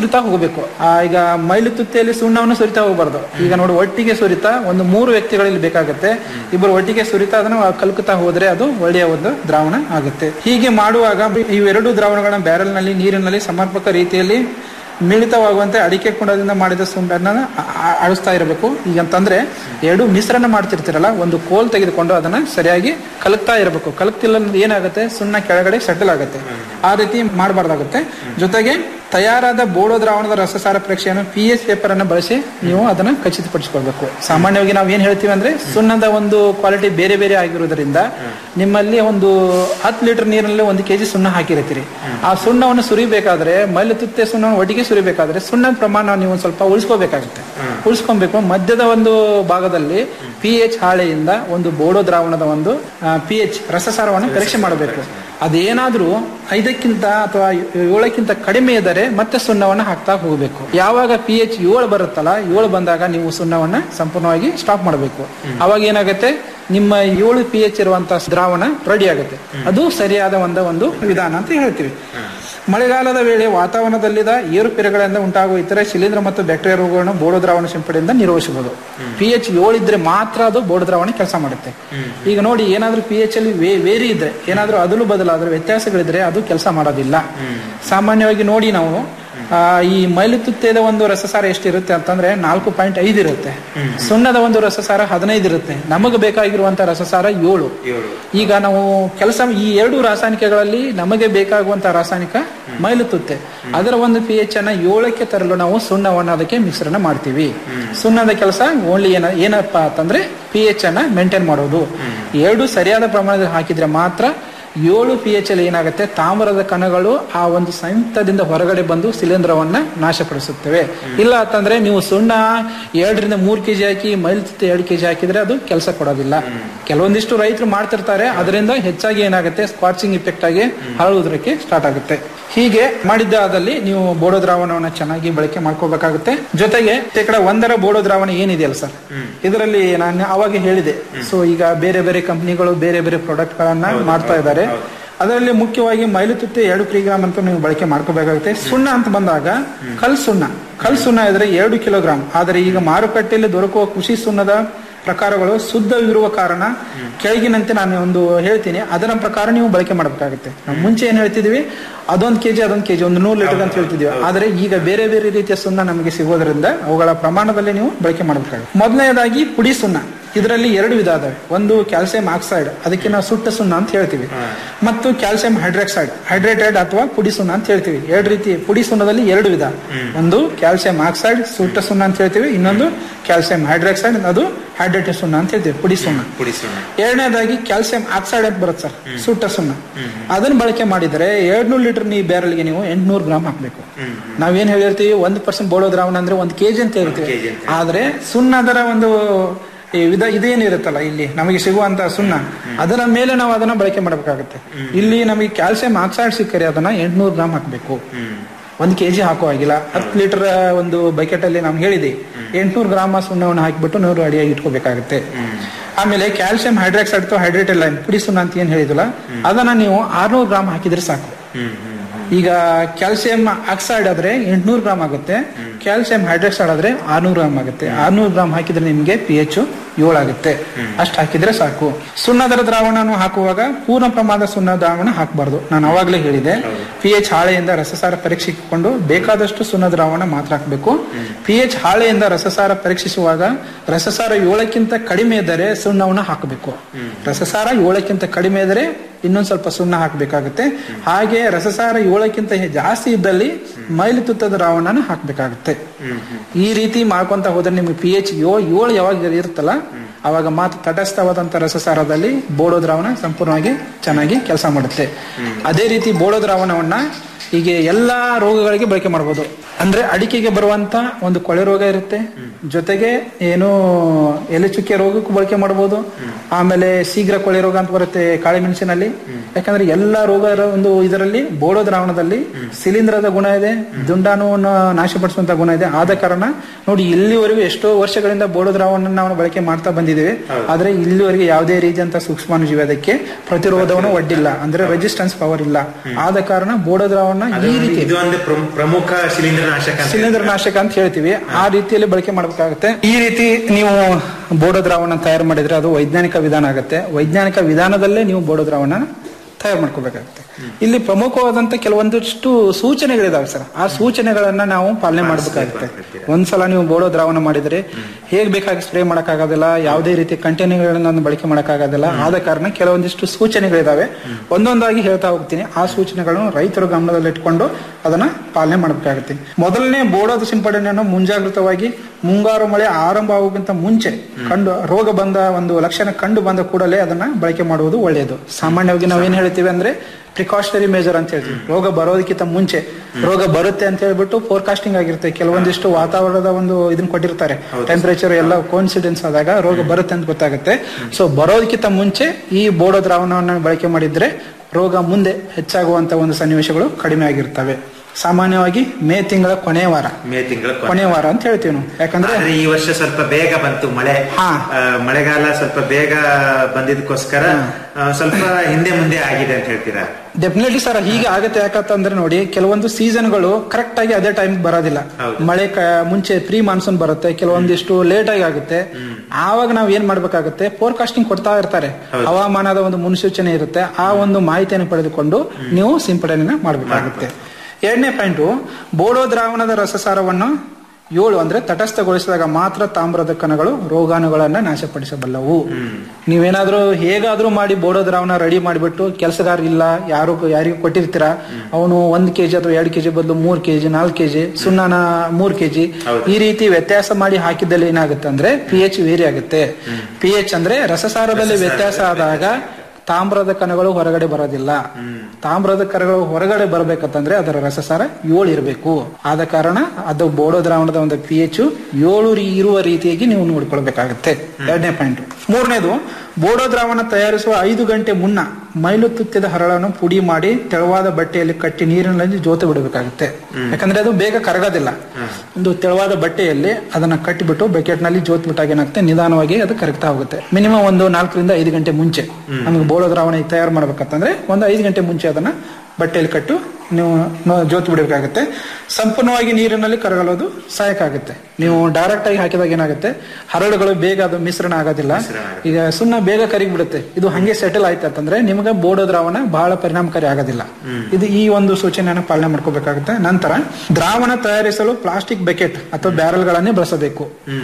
ಹಾಕ್ಬೇಕು ಆ, ಈಗ ಮೈಲು ತುತ್ತಿಯಲ್ಲಿ ಸುಣ್ಣವನ್ನು ಸುರಿತಾ ಹೋಗ್ಬಾರ್ದು ಈಗ ನೋಡಿ ಒಟ್ಟಿಗೆ ಸುರಿತಾ ಒಂದು ಮೂರು ವ್ಯಕ್ತಿಗಳಲ್ಲಿ ಬೇಕಾಗುತ್ತೆ ಇಬ್ಬರು ಒಟ್ಟಿಗೆ ಸುರಿತಾ ಅದನ್ನು ಕಲ್ಕುತ್ತಾ ಹೋದ್ರೆ ಅದು ಒಳ್ಳೆಯ ಒಂದು ದ್ರಾವಣ ಆಗುತ್ತೆ ಹೀಗೆ ಮಾಡುವಾಗ ಇವೆರಡು ದ್ರಾವಣಗಳನ್ನ ಬ್ಯಾರೆಲ್ ನಲ್ಲಿ ನೀರಿನಲ್ಲಿ ಸಮರ್ಪಕ ರೀತಿಯಲ್ಲಿ ಮಿಳಿತವಾಗುವಂತೆ ಅಡಿಕೆ ಕುಂಡದಿಂದ ಮಾಡಿದ ಸುಣ್ಣನ ಆ- ಆ- ಆಡಿಸ್ತಾ ಇರಬೇಕು ಈಗಂತಂದ್ರೆ ಎರಡು ಮಿಶ್ರಣ ಮಾಡ್ತಿರ್ತೀರಲ್ಲ ಒಂದು ಕೋಲ್ ತೆಗೆದುಕೊಂಡು ಅದನ್ನ ಸರಿಯಾಗಿ ಕಲಕ್ತಾ ಇರಬೇಕು ಕಲಕ್ತಿಲ್ಲ ಅಂದ್ರೆ ಏನಾಗುತ್ತೆ ಸುಣ್ಣ ಕೆಳಗಡೆ ಸೆಟಲ್ ಆಗುತ್ತೆ ಆ ರೀತಿ ಮಾಡಬಾರ್ದಾಗುತ್ತೆ ಜೊತೆಗೆ ತಯಾರಾದ ಬೋಡೋ ದ್ರಾವಣದ ರಸಸಾರ ಪರೀಕ್ಷೆಯನ್ನು ಪಿ ಎಸ್ ಪೇಪರ್ ಅನ್ನು ಬಳಸಿ ನೀವು ಅದನ್ನ ಖಚಿತಪಡಿಸಿಕೊಳ್ಬೇಕು ಸಾಮಾನ್ಯವಾಗಿ ನಾವು ಏನ್ ಹೇಳ್ತೀವಿ ಅಂದ್ರೆ ಸುಣ್ಣದ ಒಂದು ಕ್ವಾಲಿಟಿ ಬೇರೆ ಬೇರೆ ಆಗಿರುವುದರಿಂದ ನಿಮ್ಮಲ್ಲಿ ಒಂದು ಹತ್ತು ಲೀಟರ್ ನೀರಿನಲ್ಲಿ ಒಂದು ಕೆಜಿ ಸುಣ್ಣ ಹಾಕಿರ್ತೀರಿ ಆ ಸುಣ್ಣವನ್ನು ಸುರಿಬೇಕಾದ್ರೆ ಮೈಲು ತುತ್ತೆ ಸುಣ್ಣ ಒಟ್ಟಿಗೆ ಸುರಿಬೇಕಾದ್ರೆ ಸುಣ್ಣದ ಪ್ರಮಾಣ ನೀವು ಒಂದ್ ಸ್ವಲ್ಪ ಉಳಿಸ್ಕೋಬೇಕಾಗುತ್ತೆ ಉಳಿಸ್ಕೊಬೇಕು ಮಧ್ಯದ ಒಂದು ಭಾಗದಲ್ಲಿ ಪಿ ಎಚ್ ಹಾಳೆಯಿಂದ ಒಂದು ಬೋಡೋ ದ್ರಾವಣದ ಒಂದು ಪಿ ಎಚ್ ರಸಸಾರವನ್ನು ಪರೀಕ್ಷೆ ಮಾಡಬೇಕು ಅದೇನಾದ್ರೂ ಐದಕ್ಕಿಂತ ಅಥವಾ ಏಳಕ್ಕಿಂತ ಕಡಿಮೆ ಇದ್ದರೆ ಮತ್ತೆ ಸುಣ್ಣವನ್ನ ಹಾಕ್ತಾ ಹೋಗಬೇಕು ಯಾವಾಗ ಪಿ ಎಚ್ ಏಳು ಬರುತ್ತಲ್ಲ ಏಳು ಬಂದಾಗ ನೀವು ಸುಣ್ಣವನ್ನ ಸಂಪೂರ್ಣವಾಗಿ ಸ್ಟಾಪ್ ಮಾಡಬೇಕು ಅವಾಗ ಏನಾಗುತ್ತೆ ನಿಮ್ಮ ಏಳು ಪಿ ಎಚ್ ಇರುವಂತಹ ದ್ರಾವಣ ರೆಡಿ ಆಗುತ್ತೆ ಅದು ಸರಿಯಾದ ಒಂದು ಒಂದು ವಿಧಾನ ಅಂತ ಹೇಳ್ತೀವಿ ಮಳೆಗಾಲದ ವೇಳೆ ವಾತಾವರಣದಲ್ಲಿದ ಏರುಪೇರುಗಳಿಂದ ಉಂಟಾಗುವ ಇತರ ಶಿಲೀಂಧ್ರ ಮತ್ತು ಬ್ಯಾಕ್ಟೀರಿಯಾ ರೋಗಗಳನ್ನು ಬೋಡೋ ದ್ರಾವಣ ಸಿಂಪಡೆಯಿಂದ ನಿರ್ವಹಿಸಬಹುದು ಪಿ ಎಚ್ ಏಳಿದ್ರೆ ಮಾತ್ರ ಅದು ಬೋಡೋ ದ್ರಾವಣ ಕೆಲಸ ಮಾಡುತ್ತೆ ಈಗ ನೋಡಿ ಏನಾದ್ರೂ ಪಿ ಎಚ್ ಅಲ್ಲಿ ವೇ- ವೇರಿ ಇದ್ರೆ ಏನಾದ್ರೂ ಅದಲು ಬದಲಾದ್ರೆ ವ್ಯತ್ಯಾಸಗಳಿದ್ರೆ ಅದು ಕೆಲಸ ಮಾಡೋದಿಲ್ಲ ಸಾಮಾನ್ಯವಾಗಿ ನೋಡಿ ನಾವು ಆ, ಈ ಮೈಲುತುತ್ತೇದ ಒಂದು ರಸಸಾರ ಎಷ್ಟಿರುತ್ತೆ ಅಂತಂದ್ರೆ ನಾಲ್ಕು ಪಾಯಿಂಟ್ ಐದು ಇರುತ್ತೆ ಸುಣ್ಣದ ಒಂದು ರಸಸಾರ ಹದಿನೈದು ಇರುತ್ತೆ ನಮಗೆ ಬೇಕಾಗಿರುವಂತ ರಸಸಾರ ಏಳು ಈಗ ನಾವು ಕೆಲಸ ಈ ಎರಡು ರಾಸಾಯನಿಕಗಳಲ್ಲಿ ನಮಗೆ ಬೇಕಾಗುವಂತ ರಾಸಾಯನಿಕ ಮೈಲುತುತ್ತೆ ಅದರ ಒಂದು ಪಿ ಎಚ್ ಅನ್ನ ಏಳಕ್ಕೆ ತರಲು ನಾವು ಸುಣ್ಣವನ್ನು ಅದಕ್ಕೆ ಮಿಶ್ರಣ ಮಾಡ್ತೀವಿ ಸುಣ್ಣದ ಕೆಲಸ ಓನ್ಲಿ ಏನ ಏನಪ್ಪಾ ಅಂತಂದ್ರೆ ಪಿ ಎಚ್ ಅನ್ನ ಮೇಂಟೈನ್ ಮಾಡೋದು ಎರಡು ಸರಿಯಾದ ಪ್ರಮಾಣದಲ್ಲಿ ಹಾಕಿದ್ರೆ ಮಾತ್ರ ಏಳು ಪಿ ಎಚ್ ಅಲ್ಲಿ ಏನಾಗುತ್ತೆ ತಾಮ್ರದ ಕಣಗಳು ಆ ಒಂದು ಸಂಯುಕ್ತದಿಂದ ಹೊರಗಡೆ ಬಂದು ಶಿಲೀಂಧ್ರವನ್ನ ನಾಶಪಡಿಸುತ್ತವೆ ಇಲ್ಲ ಅಂತಂದ್ರೆ ನೀವು ಸುಣ್ಣ ಎರಡರಿಂದ ಮೂರು ಕೆಜಿ ಹಾಕಿ ಮೈಲ್ ಎರಡು ಕೆಜಿ ಹಾಕಿದ್ರೆ ಅದು ಕೆಲಸ ಕೊಡೋದಿಲ್ಲ ಕೆಲವೊಂದಿಷ್ಟು ರೈತರು ಮಾಡ್ತಿರ್ತಾರೆ ಅದರಿಂದ ಹೆಚ್ಚಾಗಿ ಏನಾಗುತ್ತೆ ಸ್ಕಾಚಿಂಗ್ ಇಫೆಕ್ಟ್ ಆಗಿ ಹರಡುವುದಕ್ಕೆ ಸ್ಟಾರ್ಟ್ ಆಗುತ್ತೆ ಹೀಗೆ ಮಾಡಿದ್ದಾದಲ್ಲಿ ನೀವು ಬೋಡೋ ದ್ರಾವಣವನ್ನ ಚೆನ್ನಾಗಿ ಬಳಕೆ ಮಾಡ್ಕೋಬೇಕಾಗುತ್ತೆ ಜೊತೆಗೆ ಶೇಕಡ ಒಂದರ ಬೋಡೋ ದ್ರಾವಣ ಏನಿದೆಯಲ್ಲ ಸರ್ ಇದರಲ್ಲಿ ನಾನು ಅವಾಗ ಹೇಳಿದೆ ಸೊ ಈಗ ಬೇರೆ ಬೇರೆ ಕಂಪನಿಗಳು ಬೇರೆ ಬೇರೆ ಪ್ರಾಡಕ್ಟ್ ಗಳನ್ನ ಮಾಡ್ತಾ ಇದ್ದಾರೆ ಅದರಲ್ಲಿ ಮುಖ್ಯವಾಗಿ ಮೈಲುತುತ್ತೆ ಎರಡು ಕಿಲೋಗ್ರಾಮ್ ಅಂತ ನೀವು ಬಳಕೆ ಮಾಡ್ಕೋಬೇಕಾಗುತ್ತೆ ಸುಣ್ಣ ಅಂತ ಬಂದಾಗ ಕಲ್ ಸುಣ್ಣ ಕಲ್ ಸುಣ್ಣ ಇದ್ರೆ ಎರಡು ಕಿಲೋಗ್ರಾಮ್ ಆದರೆ ಈಗ ಮಾರುಕಟ್ಟೆಯಲ್ಲಿ ದೊರಕುವ ಕೃಷಿ ಸುಣ್ಣದ ಪ್ರಕಾರಗಳು ಶುದ್ಧವಿರುವ ಕಾರಣ ಕೆಳಗಿನಂತೆ ನಾನು ಒಂದು ಹೇಳ್ತೀನಿ ಅದರ ಪ್ರಕಾರ ನೀವು ಬಳಕೆ ಮಾಡಬೇಕಾಗುತ್ತೆ ನಾವು ಮುಂಚೆ ಏನ್ ಹೇಳ್ತಿದ್ವಿ ಅದೊಂದು ಕೆಜಿ ಅದೊಂದು ಕೆಜಿ ಒಂದು ನೂರು ಲೀಟರ್ ಅಂತ ಹೇಳ್ತಿದ್ವಿ ಆದರೆ ಈಗ ಬೇರೆ ಬೇರೆ ರೀತಿಯ ಸುಣ್ಣ ನಮಗೆ ಸಿಗೋದ್ರಿಂದ ಅವುಗಳ ಪ್ರಮಾಣದಲ್ಲಿ ನೀವು ಬಳಕೆ ಮಾಡಬೇಕಾಗುತ್ತೆ ಮೊದಲನೇದಾಗಿ ಪುಡಿ ಸುಣ್ಣ ಇದರಲ್ಲಿ ಎರಡು ವಿಧ ಅದಾವೆ ಒಂದು ಕ್ಯಾಲ್ಸಿಯಂ ಆಕ್ಸೈಡ್ ಅದಕ್ಕೆ ನಾವು ಸುಟ್ಟ ಸುಣ್ಣ ಅಂತ ಹೇಳ್ತೀವಿ ಮತ್ತು ಕ್ಯಾಲ್ಸಿಯಂ ಹೈಡ್ರಾಕ್ಸೈಡ್ ಹೈಡ್ರೇಟೆಡ್ ಅಥವಾ ಪುಡಿ ಸುಣ್ಣ ಅಂತ ಹೇಳ್ತೀವಿ ಎರಡು ರೀತಿ ಪುಡಿ ಸುಣ್ಣದಲ್ಲಿ ಎರಡು ವಿಧ ಒಂದು ಕ್ಯಾಲ್ಸಿಯಂ ಆಕ್ಸೈಡ್ ಸುಟ್ಟ ಸುಣ್ಣ ಅಂತ ಹೇಳ್ತೀವಿ ಇನ್ನೊಂದು ಕ್ಯಾಲ್ಸಿಯಂ ಹೈಡ್ರಾಕ್ಸೈಡ್ ಅದು ಹೈಡ್ರೇಟೆಡ್ ಸುಣ್ಣ ಅಂತ ಹೇಳ್ತೀವಿ ಪುಡಿ ಸುಣ್ಣ ಪುಡಿ ಸುಣ್ಣ ಎರಡನೇದಾಗಿ ಕ್ಯಾಲ್ಸಿಯಂ ಆಕ್ಸೈಡ್ ಅಂತ ಬರುತ್ತೆ ಸರ್ ಸುಟ್ಟ ಸುಣ್ಣ ಅದನ್ನ ಬಳಕೆ ಮಾಡಿದರೆ ಎರಡ್ನೂರು ಲೀಟರ್ ನೀ ಬ್ಯಾರಲ್ಗೆ ನೀವು ಎಂಟ್ನೂರು ಗ್ರಾಮ್ ಹಾಕ್ಬೇಕು ನಾವೇನ್ ಹೇಳಿರ್ತೀವಿ ಒಂದು ಪರ್ಸೆಂಟ್ ಬೋಳೋ ದ್ರಾವಣ ಅಂದ್ರೆ ಒಂದು ಕೆಜಿ ಅಂತ ಹೇಳ್ತೀವಿ ಆದ್ರೆ ಸುಣ್ಣದರ ಒಂದು ಈ ವಿಧ ಇದೇನಿರುತ್ತಲ್ಲ ಇಲ್ಲಿ ನಮಗೆ ಸಿಗುವಂತ ಸುಣ್ಣ ಅದರ ಮೇಲೆ ನಾವು ಅದನ್ನ ಬಳಕೆ ಮಾಡಬೇಕಾಗುತ್ತೆ ಇಲ್ಲಿ ನಮಗೆ ಕ್ಯಾಲ್ಸಿಯಂ ಆಕ್ಸೈಡ್ ಸಿಕ್ಕರೆ ಅದನ್ನ ಎಂಟ್ನೂರು ಗ್ರಾಮ್ ಹಾಕಬೇಕು ಒಂದು ಕೆಜಿ ಹಾಕೋ ಆಗಿಲ್ಲ ಹತ್ತು ಲೀಟರ್ ಒಂದು ಬಕೆಟ್ ಅಲ್ಲಿ ನಾವು ಹೇಳಿದೆ ಎಂಟ್ನೂರು ಗ್ರಾಮ್ ಸುಣ್ಣವನ್ನು ಹಾಕಿಬಿಟ್ಟು ನೂರು ಅಡಿಯಾಗಿ ಇಟ್ಕೋಬೇಕಾಗುತ್ತೆ ಆಮೇಲೆ ಕ್ಯಾಲ್ಸಿಯಂ ಹೈಡ್ರಾಕ್ಸೈಡ್ ಅಥವಾ ಹೈಡ್ರೇಟೆಡ್ ಲೈನ್ ಪುಡಿ ಸುಣ್ಣ ಅಂತ ಏನ್ ಹೇಳಿದಿಲ್ಲ ಅದನ್ನ ನೀವು ಆರ್ನೂರು ಗ್ರಾಮ್ ಹಾಕಿದ್ರೆ ಸಾಕು ಈಗ ಕ್ಯಾಲ್ಸಿಯಂ ಆಕ್ಸೈಡ್ ಆದ್ರೆ ಎಂಟ್ನೂರು ಗ್ರಾಮ್ ಆಗುತ್ತೆ ಕ್ಯಾಲ್ಸಿಯಂ ಹೈಡ್ರಾಕ್ಸೈಡ್ ಆದ್ರೆ ಆರ್ನೂರು ಗ್ರಾಮ್ ಆಗುತ್ತೆ ಆರ್ನೂರು ಗ್ರಾಮ್ ಹಾಕಿದ್ರೆ ನಿಮ್ಗೆ ಪಿ ಎಚ್ ಏಳಾಗುತ್ತೆ ಅಷ್ಟು ಹಾಕಿದ್ರೆ ಸಾಕು ಸುಣ್ಣದರ ದ್ರಾವಣವನ್ನು ಹಾಕುವಾಗ ಪೂರ್ಣ ಪ್ರಮಾಣದ ಸುಣ್ಣ ದ್ರಾವಣ ಹಾಕಬಾರ್ದು ನಾನು ಅವಾಗಲೇ ಹೇಳಿದೆ ಪಿ ಎಚ್ ಹಾಳೆಯಿಂದ ರಸಸಾರ ಪರೀಕ್ಷಿಸಿಕೊಂಡು ಬೇಕಾದಷ್ಟು ಸುಣ್ಣ ದ್ರಾವಣ ಮಾತ್ರ ಹಾಕಬೇಕು ಪಿ ಎಚ್ ಹಾಳೆಯಿಂದ ರಸಸಾರ ಪರೀಕ್ಷಿಸುವಾಗ ರಸಸಾರ ಏಳಕ್ಕಿಂತ ಕಡಿಮೆ ಇದ್ದರೆ ಸುಣ್ಣವನ್ನು ಹಾಕಬೇಕು ರಸಸಾರ ಏಳಕ್ಕಿಂತ ಕಡಿಮೆ ಇದ್ದರೆ ಇನ್ನೊಂದ್ ಸ್ವಲ್ಪ ಸುಣ್ಣ ಹಾಕಬೇಕಾಗುತ್ತೆ ಹಾಗೆ ರಸಸಾರ ಏಳಕ್ಕಿಂತ ಜಾಸ್ತಿ ಇದ್ದಲ್ಲಿ ಮೈಲು ತುತ್ತದ ದ್ರಾವಣನ ಹಾಕಬೇಕಾಗುತ್ತೆ ಈ ರೀತಿ ಮಾಡ್ಕೊಂತ ಹೋದ್ರೆ ನಿಮಗೆ ಪಿ ಎಚ್ ಏಳು ಯಾವಾಗ ಇರುತ್ತಲ್ಲ ಅವಾಗ ಮಾತ್ರ ತಟಸ್ಥವಾದಂತ ರಸಸಾರದಲ್ಲಿ ಬೋಡೋ ದ್ರಾವಣ ಸಂಪೂರ್ಣವಾಗಿ ಚೆನ್ನಾಗಿ ಕೆಲಸ ಮಾಡುತ್ತೆ ಅದೇ ರೀತಿ ಬೋಡೋ ದ್ರಾವಣವನ್ನ ಹೀಗೆ ಎಲ್ಲಾ ರೋಗಗಳಿಗೆ ಬಳಕೆ ಮಾಡಬಹುದು ಅಂದ್ರೆ ಅಡಿಕೆಗೆ ಬರುವಂತ ಒಂದು ಕೊಳೆ ರೋಗ ಇರುತ್ತೆ ಜೊತೆಗೆ ಏನು ಎಲೆ ಚುಕ್ಕೆ ರೋಗಕ್ಕೂ ಬಳಕೆ ಮಾಡಬಹುದು ಆಮೇಲೆ ಶೀಘ್ರ ಕೊಳೆ ರೋಗ ಅಂತ ಬರುತ್ತೆ ಕಾಳಿ ಮೆಣಸಿನಲ್ಲಿ ಯಾಕಂದ್ರೆ ಎಲ್ಲಾ ರೋಗ ಒಂದು ಇದರಲ್ಲಿ ಬೋಡೋ ದ್ರಾವಣದಲ್ಲಿ ಶಿಲೀಂಧ್ರದ ಗುಣ ಇದೆ ದುಂಡಾಣುವನ್ನು ನಾಶಪಡಿಸುವಂತ ಗುಣ ಇದೆ ಆದ ಕಾರಣ ನೋಡಿ ಇಲ್ಲಿವರೆಗೂ ಎಷ್ಟೋ ವರ್ಷಗಳಿಂದ ಬೋಡೋ ದ್ರಾವಣ ನಾವು ಬಳಕೆ ಮಾಡ್ತಾ ಬಂದಿದ್ದೇವೆ ಆದ್ರೆ ಇಲ್ಲಿವರೆಗೆ ಯಾವುದೇ ರೀತಿಯಂತ ಸೂಕ್ಷ್ಮಾಣುಜೀವಿ ಅದಕ್ಕೆ ಪ್ರತಿರೋಧವನ್ನು ಒಡ್ಡಿಲ್ಲ ಅಂದ್ರೆ ರೆಸಿಸ್ಟೆನ್ಸ್ ಪವರ್ ಇಲ್ಲ ಆದ ಕಾರಣ ಬೋಡೋ ದ್ರಾವಣ ದ್ರಾವಣ ಅದು ಈ ರೀತಿ ಇದು ಒಂದು ಪ್ರಮು- ಪ್ರಮುಖ ಶಿಲೀಂಧ್ರ ನಾಶಕ ಅಂತ ಶಿಲೀಂಧ್ರ ನಾಶಕ ಅಂತ ಹೇಳ್ತೀವಿ ಆ ರೀತಿಯಲ್ಲಿ ಬಳಕೆ ಮಾಡಬೇಕಾಗುತ್ತೆ ಈ ರೀತಿ ನೀವು ಬೋಡೋ ದ್ರಾವಣ ತಯಾರು ಮಾಡಿದ್ರೆ ಅದು ವೈಜ್ಞಾನಿಕ ವಿಧಾನ ಆಗುತ್ತೆ ವೈಜ್ಞಾನಿಕ ವಿಧಾನದಲ್ಲೇ ನೀವು ಬೋಡೋ ದ್ರಾವಣ ತಯಾರು ಮಾಡ್ಕೋಬೇಕಾಗುತ್ತೆ ಇಲ್ಲಿ ಪ್ರಮುಖವಾದಂತ ಕೆಲವೊಂದಿಷ್ಟು ಸೂಚನೆಗಳಿದಾವೆ ಸರ್ ಆ ಸೂಚನೆಗಳನ್ನ ನಾವು ಪಾಲನೆ ಮಾಡಬೇಕಾಗುತ್ತೆ ಒಂದ್ಸಲ ನೀವು ಬೋಡೋ ದ್ರಾವಣ ಮಾಡಿದ್ರೆ ಹೇಗ್ ಬೇಕಾಗಿ ಸ್ಪ್ರೇ ಮಾಡಕ್ಕಾಗೋದಿಲ್ಲ ಯಾವುದೇ ರೀತಿ ಕಂಟೈನರ್ಗಳನ್ನ ಬಳಕೆ ಮಾಡಕ್ಕಾಗೋದಿಲ್ಲ ಆದ ಕಾರಣ ಕೆಲವೊಂದಿಷ್ಟು ಸೂಚನೆಗಳಿದಾವೆ ಒಂದೊಂದಾಗಿ ಹೇಳ್ತಾ ಹೋಗ್ತೀನಿ ಆ ಸೂಚನೆಗಳನ್ನು ರೈತರು ಗಮನದಲ್ಲಿಟ್ಕೊಂಡು ಅದನ್ನ ಪಾಲನೆ ಮಾಡಬೇಕಾಗುತ್ತೆ ಮೊದಲನೇ ಬೋಡೋದ ಸಿಂಪಡಣೆಯನ್ನು ಮುಂಜಾಗೃತವಾಗಿ ಮುಂಗಾರು ಮಳೆ ಆರಂಭ ಆಗೋಕ್ಕಿಂತ ಮುಂಚೆ ಕಂಡು ರೋಗ ಬಂದ ಒಂದು ಲಕ್ಷಣ ಕಂಡು ಬಂದ ಕೂಡಲೇ ಅದನ್ನ ಬಳಕೆ ಮಾಡುವುದು ಒಳ್ಳೆಯದು ಸಾಮಾನ್ಯವಾಗಿ ನಾವೇನ್ ಹೇಳ್ತೀವಿ ಅಂದ್ರೆ ಪ್ರಿಕಾಷನರಿ ಮೇಜರ್ ಅಂತ ಹೇಳ್ತೀವಿ ರೋಗ ಬರೋದಕ್ಕಿಂತ ಮುಂಚೆ ರೋಗ ಬರುತ್ತೆ ಅಂತ ಹೇಳ್ಬಿಟ್ಟು ಫೋರ್ಕಾಸ್ಟಿಂಗ್ ಆಗಿರುತ್ತೆ ಕೆಲವೊಂದಿಷ್ಟು ವಾತಾವರಣದ ಒಂದು ಇದನ್ನ ಕೊಟ್ಟಿರ್ತಾರೆ ಟೆಂಪರೇಚರ್ ಎಲ್ಲ ಕೋನ್ಸಿಡೆನ್ಸ್ ಆದಾಗ ರೋಗ ಬರುತ್ತೆ ಅಂತ ಗೊತ್ತಾಗುತ್ತೆ ಸೊ ಬರೋದಕ್ಕಿಂತ ಮುಂಚೆ ಈ ಬೋಡೋ ದ್ರಾವಣವನ್ನು ಬಳಕೆ ಮಾಡಿದ್ರೆ ರೋಗ ಮುಂದೆ ಹೆಚ್ಚಾಗುವಂತ ಒಂದು ಸನ್ನಿವೇಶಗಳು ಕಡಿಮೆ ಆಗಿರ್ತವೆ ಸಾಮಾನ್ಯವಾಗಿ ಮೇ ತಿಂಗಳ ಕೊನೆಯ ವಾರ ಮೇ ತಿಂಗಳ ಕೊನೆಯ ವಾರ ಅಂತ ಹೇಳ್ತೀವಿ ನಾವು ಯಾಕಂದ್ರೆ ಆದ್ರೆ ಈ ವರ್ಷ ಸ್ವಲ್ಪ ಬೇಗ ಬಂತು ಮಳೆ ಆ, ಮಳೆಗಾಲ ಸ್ವಲ್ಪ ಬೇಗ ಬಂದಿದ್ದಕ್ಕೋಸ್ಕರ ಆ, ಸ್ವಲ್ಪ ಹಿಂದೆ ಮುಂದೆ ಆಗಿದೆ ಅಂತ ಹೇಳ್ತೀರಾ ಡೆಫಿನೆಟ್ಲಿ ಸರ್ ಹೀಗೆ ಆಗತ್ತೆ ಯಾಕಂತಂದ್ರೆ ನೋಡಿ ಕೆಲವೊಂದು ಸೀಸನ್ಗಳು ಕರೆಕ್ಟ್ ಆಗಿ ಅದೇ ಟೈಮ್ ಬರೋದಿಲ್ಲ ಮಳೆ ಕ- ಮುಂಚೆ ಪ್ರೀ ಮಾನ್ಸೂನ್ ಬರುತ್ತೆ ಕೆಲವೊಂದಿಷ್ಟು ಲೇಟ್ ಆಗಿ ಆಗುತ್ತೆ ಆವಾಗ ನಾವ್ ಏನ್ ಮಾಡ್ಬೇಕಾಗುತ್ತೆ ಫೋರ್ಕಾಸ್ಟಿಂಗ್ ಕೊಡ್ತಾ ಇರ್ತಾರೆ ಹವಾಮಾನದ ಒಂದು ಮುನ್ಸೂಚನೆ ಇರುತ್ತೆ ಆ ಒಂದು ಮಾಹಿತಿಯನ್ನು ಪಡೆದುಕೊಂಡು ನೀವು ಸಿಂಪಡಣೆನ ಮಾಡಬೇಕಾಗುತ್ತೆ ಎರಡನೇ ಪಾಯಿಂಟು ಬೋಡೋ ದ್ರಾವಣದ ರಸಸಾರವನ್ನು ಏಳು ಅಂದ್ರೆ ತಟಸ್ಥಗೊಳಿಸಿದಾಗ ಮಾತ್ರ ತಾಮ್ರದ ಕಣಗಳು ರೋಗಾಣುಗಳನ್ನ ನಾಶಪಡಿಸಬಲ್ಲವು ನೀವೇನಾದ್ರೂ ಹೇಗಾದ್ರೂ ಮಾಡಿ ಬೋಡೋ ದ್ರಾವಣ ರೆಡಿ ಮಾಡಿಬಿಟ್ಟು ಕೆಲಸಗಾರ ಇಲ್ಲ ಯಾರು ಯಾರಿಗೂ ಕೊಟ್ಟಿರ್ತೀರಾ ಅವನು ಒಂದ್ ಕೆಜಿ ಅಥವಾ ಎರಡು ಕೆಜಿ ಬದಲು ಮೂರ್ ಕೆಜಿ ನಾಲ್ಕು ಕೆಜಿ ಸುಣ್ಣನ ಮೂರ್ ಕೆಜಿ ಈ ರೀತಿ ವ್ಯತ್ಯಾಸ ಮಾಡಿ ಹಾಕಿದಲ್ಲಿ ಏನಾಗುತ್ತೆ ಅಂದ್ರೆ ಪಿ ಎಚ್ ವೇರಿ ಆಗುತ್ತೆ ಪಿ ಎಚ್ ಅಂದ್ರೆ ರಸಸಾರದಲ್ಲಿ ವ್ಯತ್ಯಾಸ ಆದಾಗ ತಾಮ್ರದ ಕಣಗಳು ಹೊರಗಡೆ ಬರೋದಿಲ್ಲ ತಾಮ್ರದ ಕಣಗಳು ಹೊರಗಡೆ ಬರ್ಬೇಕಂತಂದ್ರೆ ಅದರ ರಸಸಾರ ಏಳು ಇರಬೇಕು ಆದ ಕಾರಣ ಅದು ಬೋಡೋ ದ್ರಾವಣದ ಒಂದು ಪಿ ಎಚ್ ಏಳು ರೀ- ಇರುವ ರೀತಿಯಾಗಿ ನೀವು ನೋಡ್ಕೊಳ್ಬೇಕಾಗತ್ತೆ ಎರಡನೇ ಪಾಯಿಂಟ್ ಮೂರನೇದು ಬೋಡೋ ದ್ರಾವಣ ತಯಾರಿಸುವ ಐದು ಗಂಟೆ ಮುನ್ನ ಮೈಲು ತುತ್ತಿದ ಹರಳನ್ನು ಪುಡಿ ಮಾಡಿ ತೆಳುವಾದ ಬಟ್ಟೆಯಲ್ಲಿ ಕಟ್ಟಿ ನೀರಿನಲ್ಲಿ ಜೋತು ಬಿಡಬೇಕಾಗುತ್ತೆ ಯಾಕಂದ್ರೆ ಅದು ಬೇಗ ಕರಗೋದಿಲ್ಲ ಒಂದು ತೆಳುವಾದ ಬಟ್ಟೆಯಲ್ಲಿ ಅದನ್ನ ಕಟ್ಟಿಬಿಟ್ಟು ಬಕೆಟ್ ನಲ್ಲಿ ಜೋತ್ ಬಿಟ್ಟಾಗ ಏನಾಗುತ್ತೆ ನಿಧಾನವಾಗಿ ಅದು ಕರಗ್ತಾ ಹೋಗುತ್ತೆ ಮಿನಿಮಮ್ ಒಂದು ನಾಲ್ಕರಿಂದ ಐದು ಗಂಟೆ ಮುಂಚೆ ನಮಗೆ ಬೋಳೋ ದ್ರಾವಣ ತಯಾರು ಮಾಡ್ಬೇಕಂತಂದ್ರೆ ಒಂದು ಐದು ಗಂಟೆ ಮುಂಚೆ ಅದನ್ನ ಬಟ್ಟೆಯಲ್ಲಿ ಕಟ್ಟು ನೀವು ನ- ಜೋತ್ ಬಿಡಬೇಕಾಗುತ್ತೆ ಸಂಪೂರ್ಣವಾಗಿ ನೀರಿನಲ್ಲಿ ಕರಗಲೋದು ಸಹಾಯಕ ಆಗುತ್ತೆ ನೀವು ಡೈರೆಕ್ಟ್ ಆಗಿ ಹಾಕಿದಾಗ ಏನಾಗುತ್ತೆ ಹರಳುಗಳು ಬೇಗ ಅದು ಮಿಶ್ರಣ ಆಗೋದಿಲ್ಲ ಈಗ ಸುಣ್ಣ ಬೇಗ ಕರಿಗಿ ಬಿಡುತ್ತೆ ಇದು ಹಂಗೆ ಸೆಟಲ್ ಆಯ್ತು ಅಂತಂದ್ರೆ ನಿಮಗೆ ಬೋಡೋ ದ್ರಾವಣ ಬಹಳ ಪರಿಣಾಮಕಾರಿ ಆಗೋದಿಲ್ಲ ಇದು ಈ ಒಂದು ಸೂಚನೆಯನ್ನು ಪಾಲನೆ ಮಾಡ್ಕೋಬೇಕಾಗುತ್ತೆ ನಂತರ ದ್ರಾವಣ ತಯಾರಿಸಲು ಪ್ಲಾಸ್ಟಿಕ್ ಬಕೆಟ್ ಅಥವಾ ಬ್ಯಾರಲ್ ಗಳನ್ನೇ ಬಳಸಬೇಕು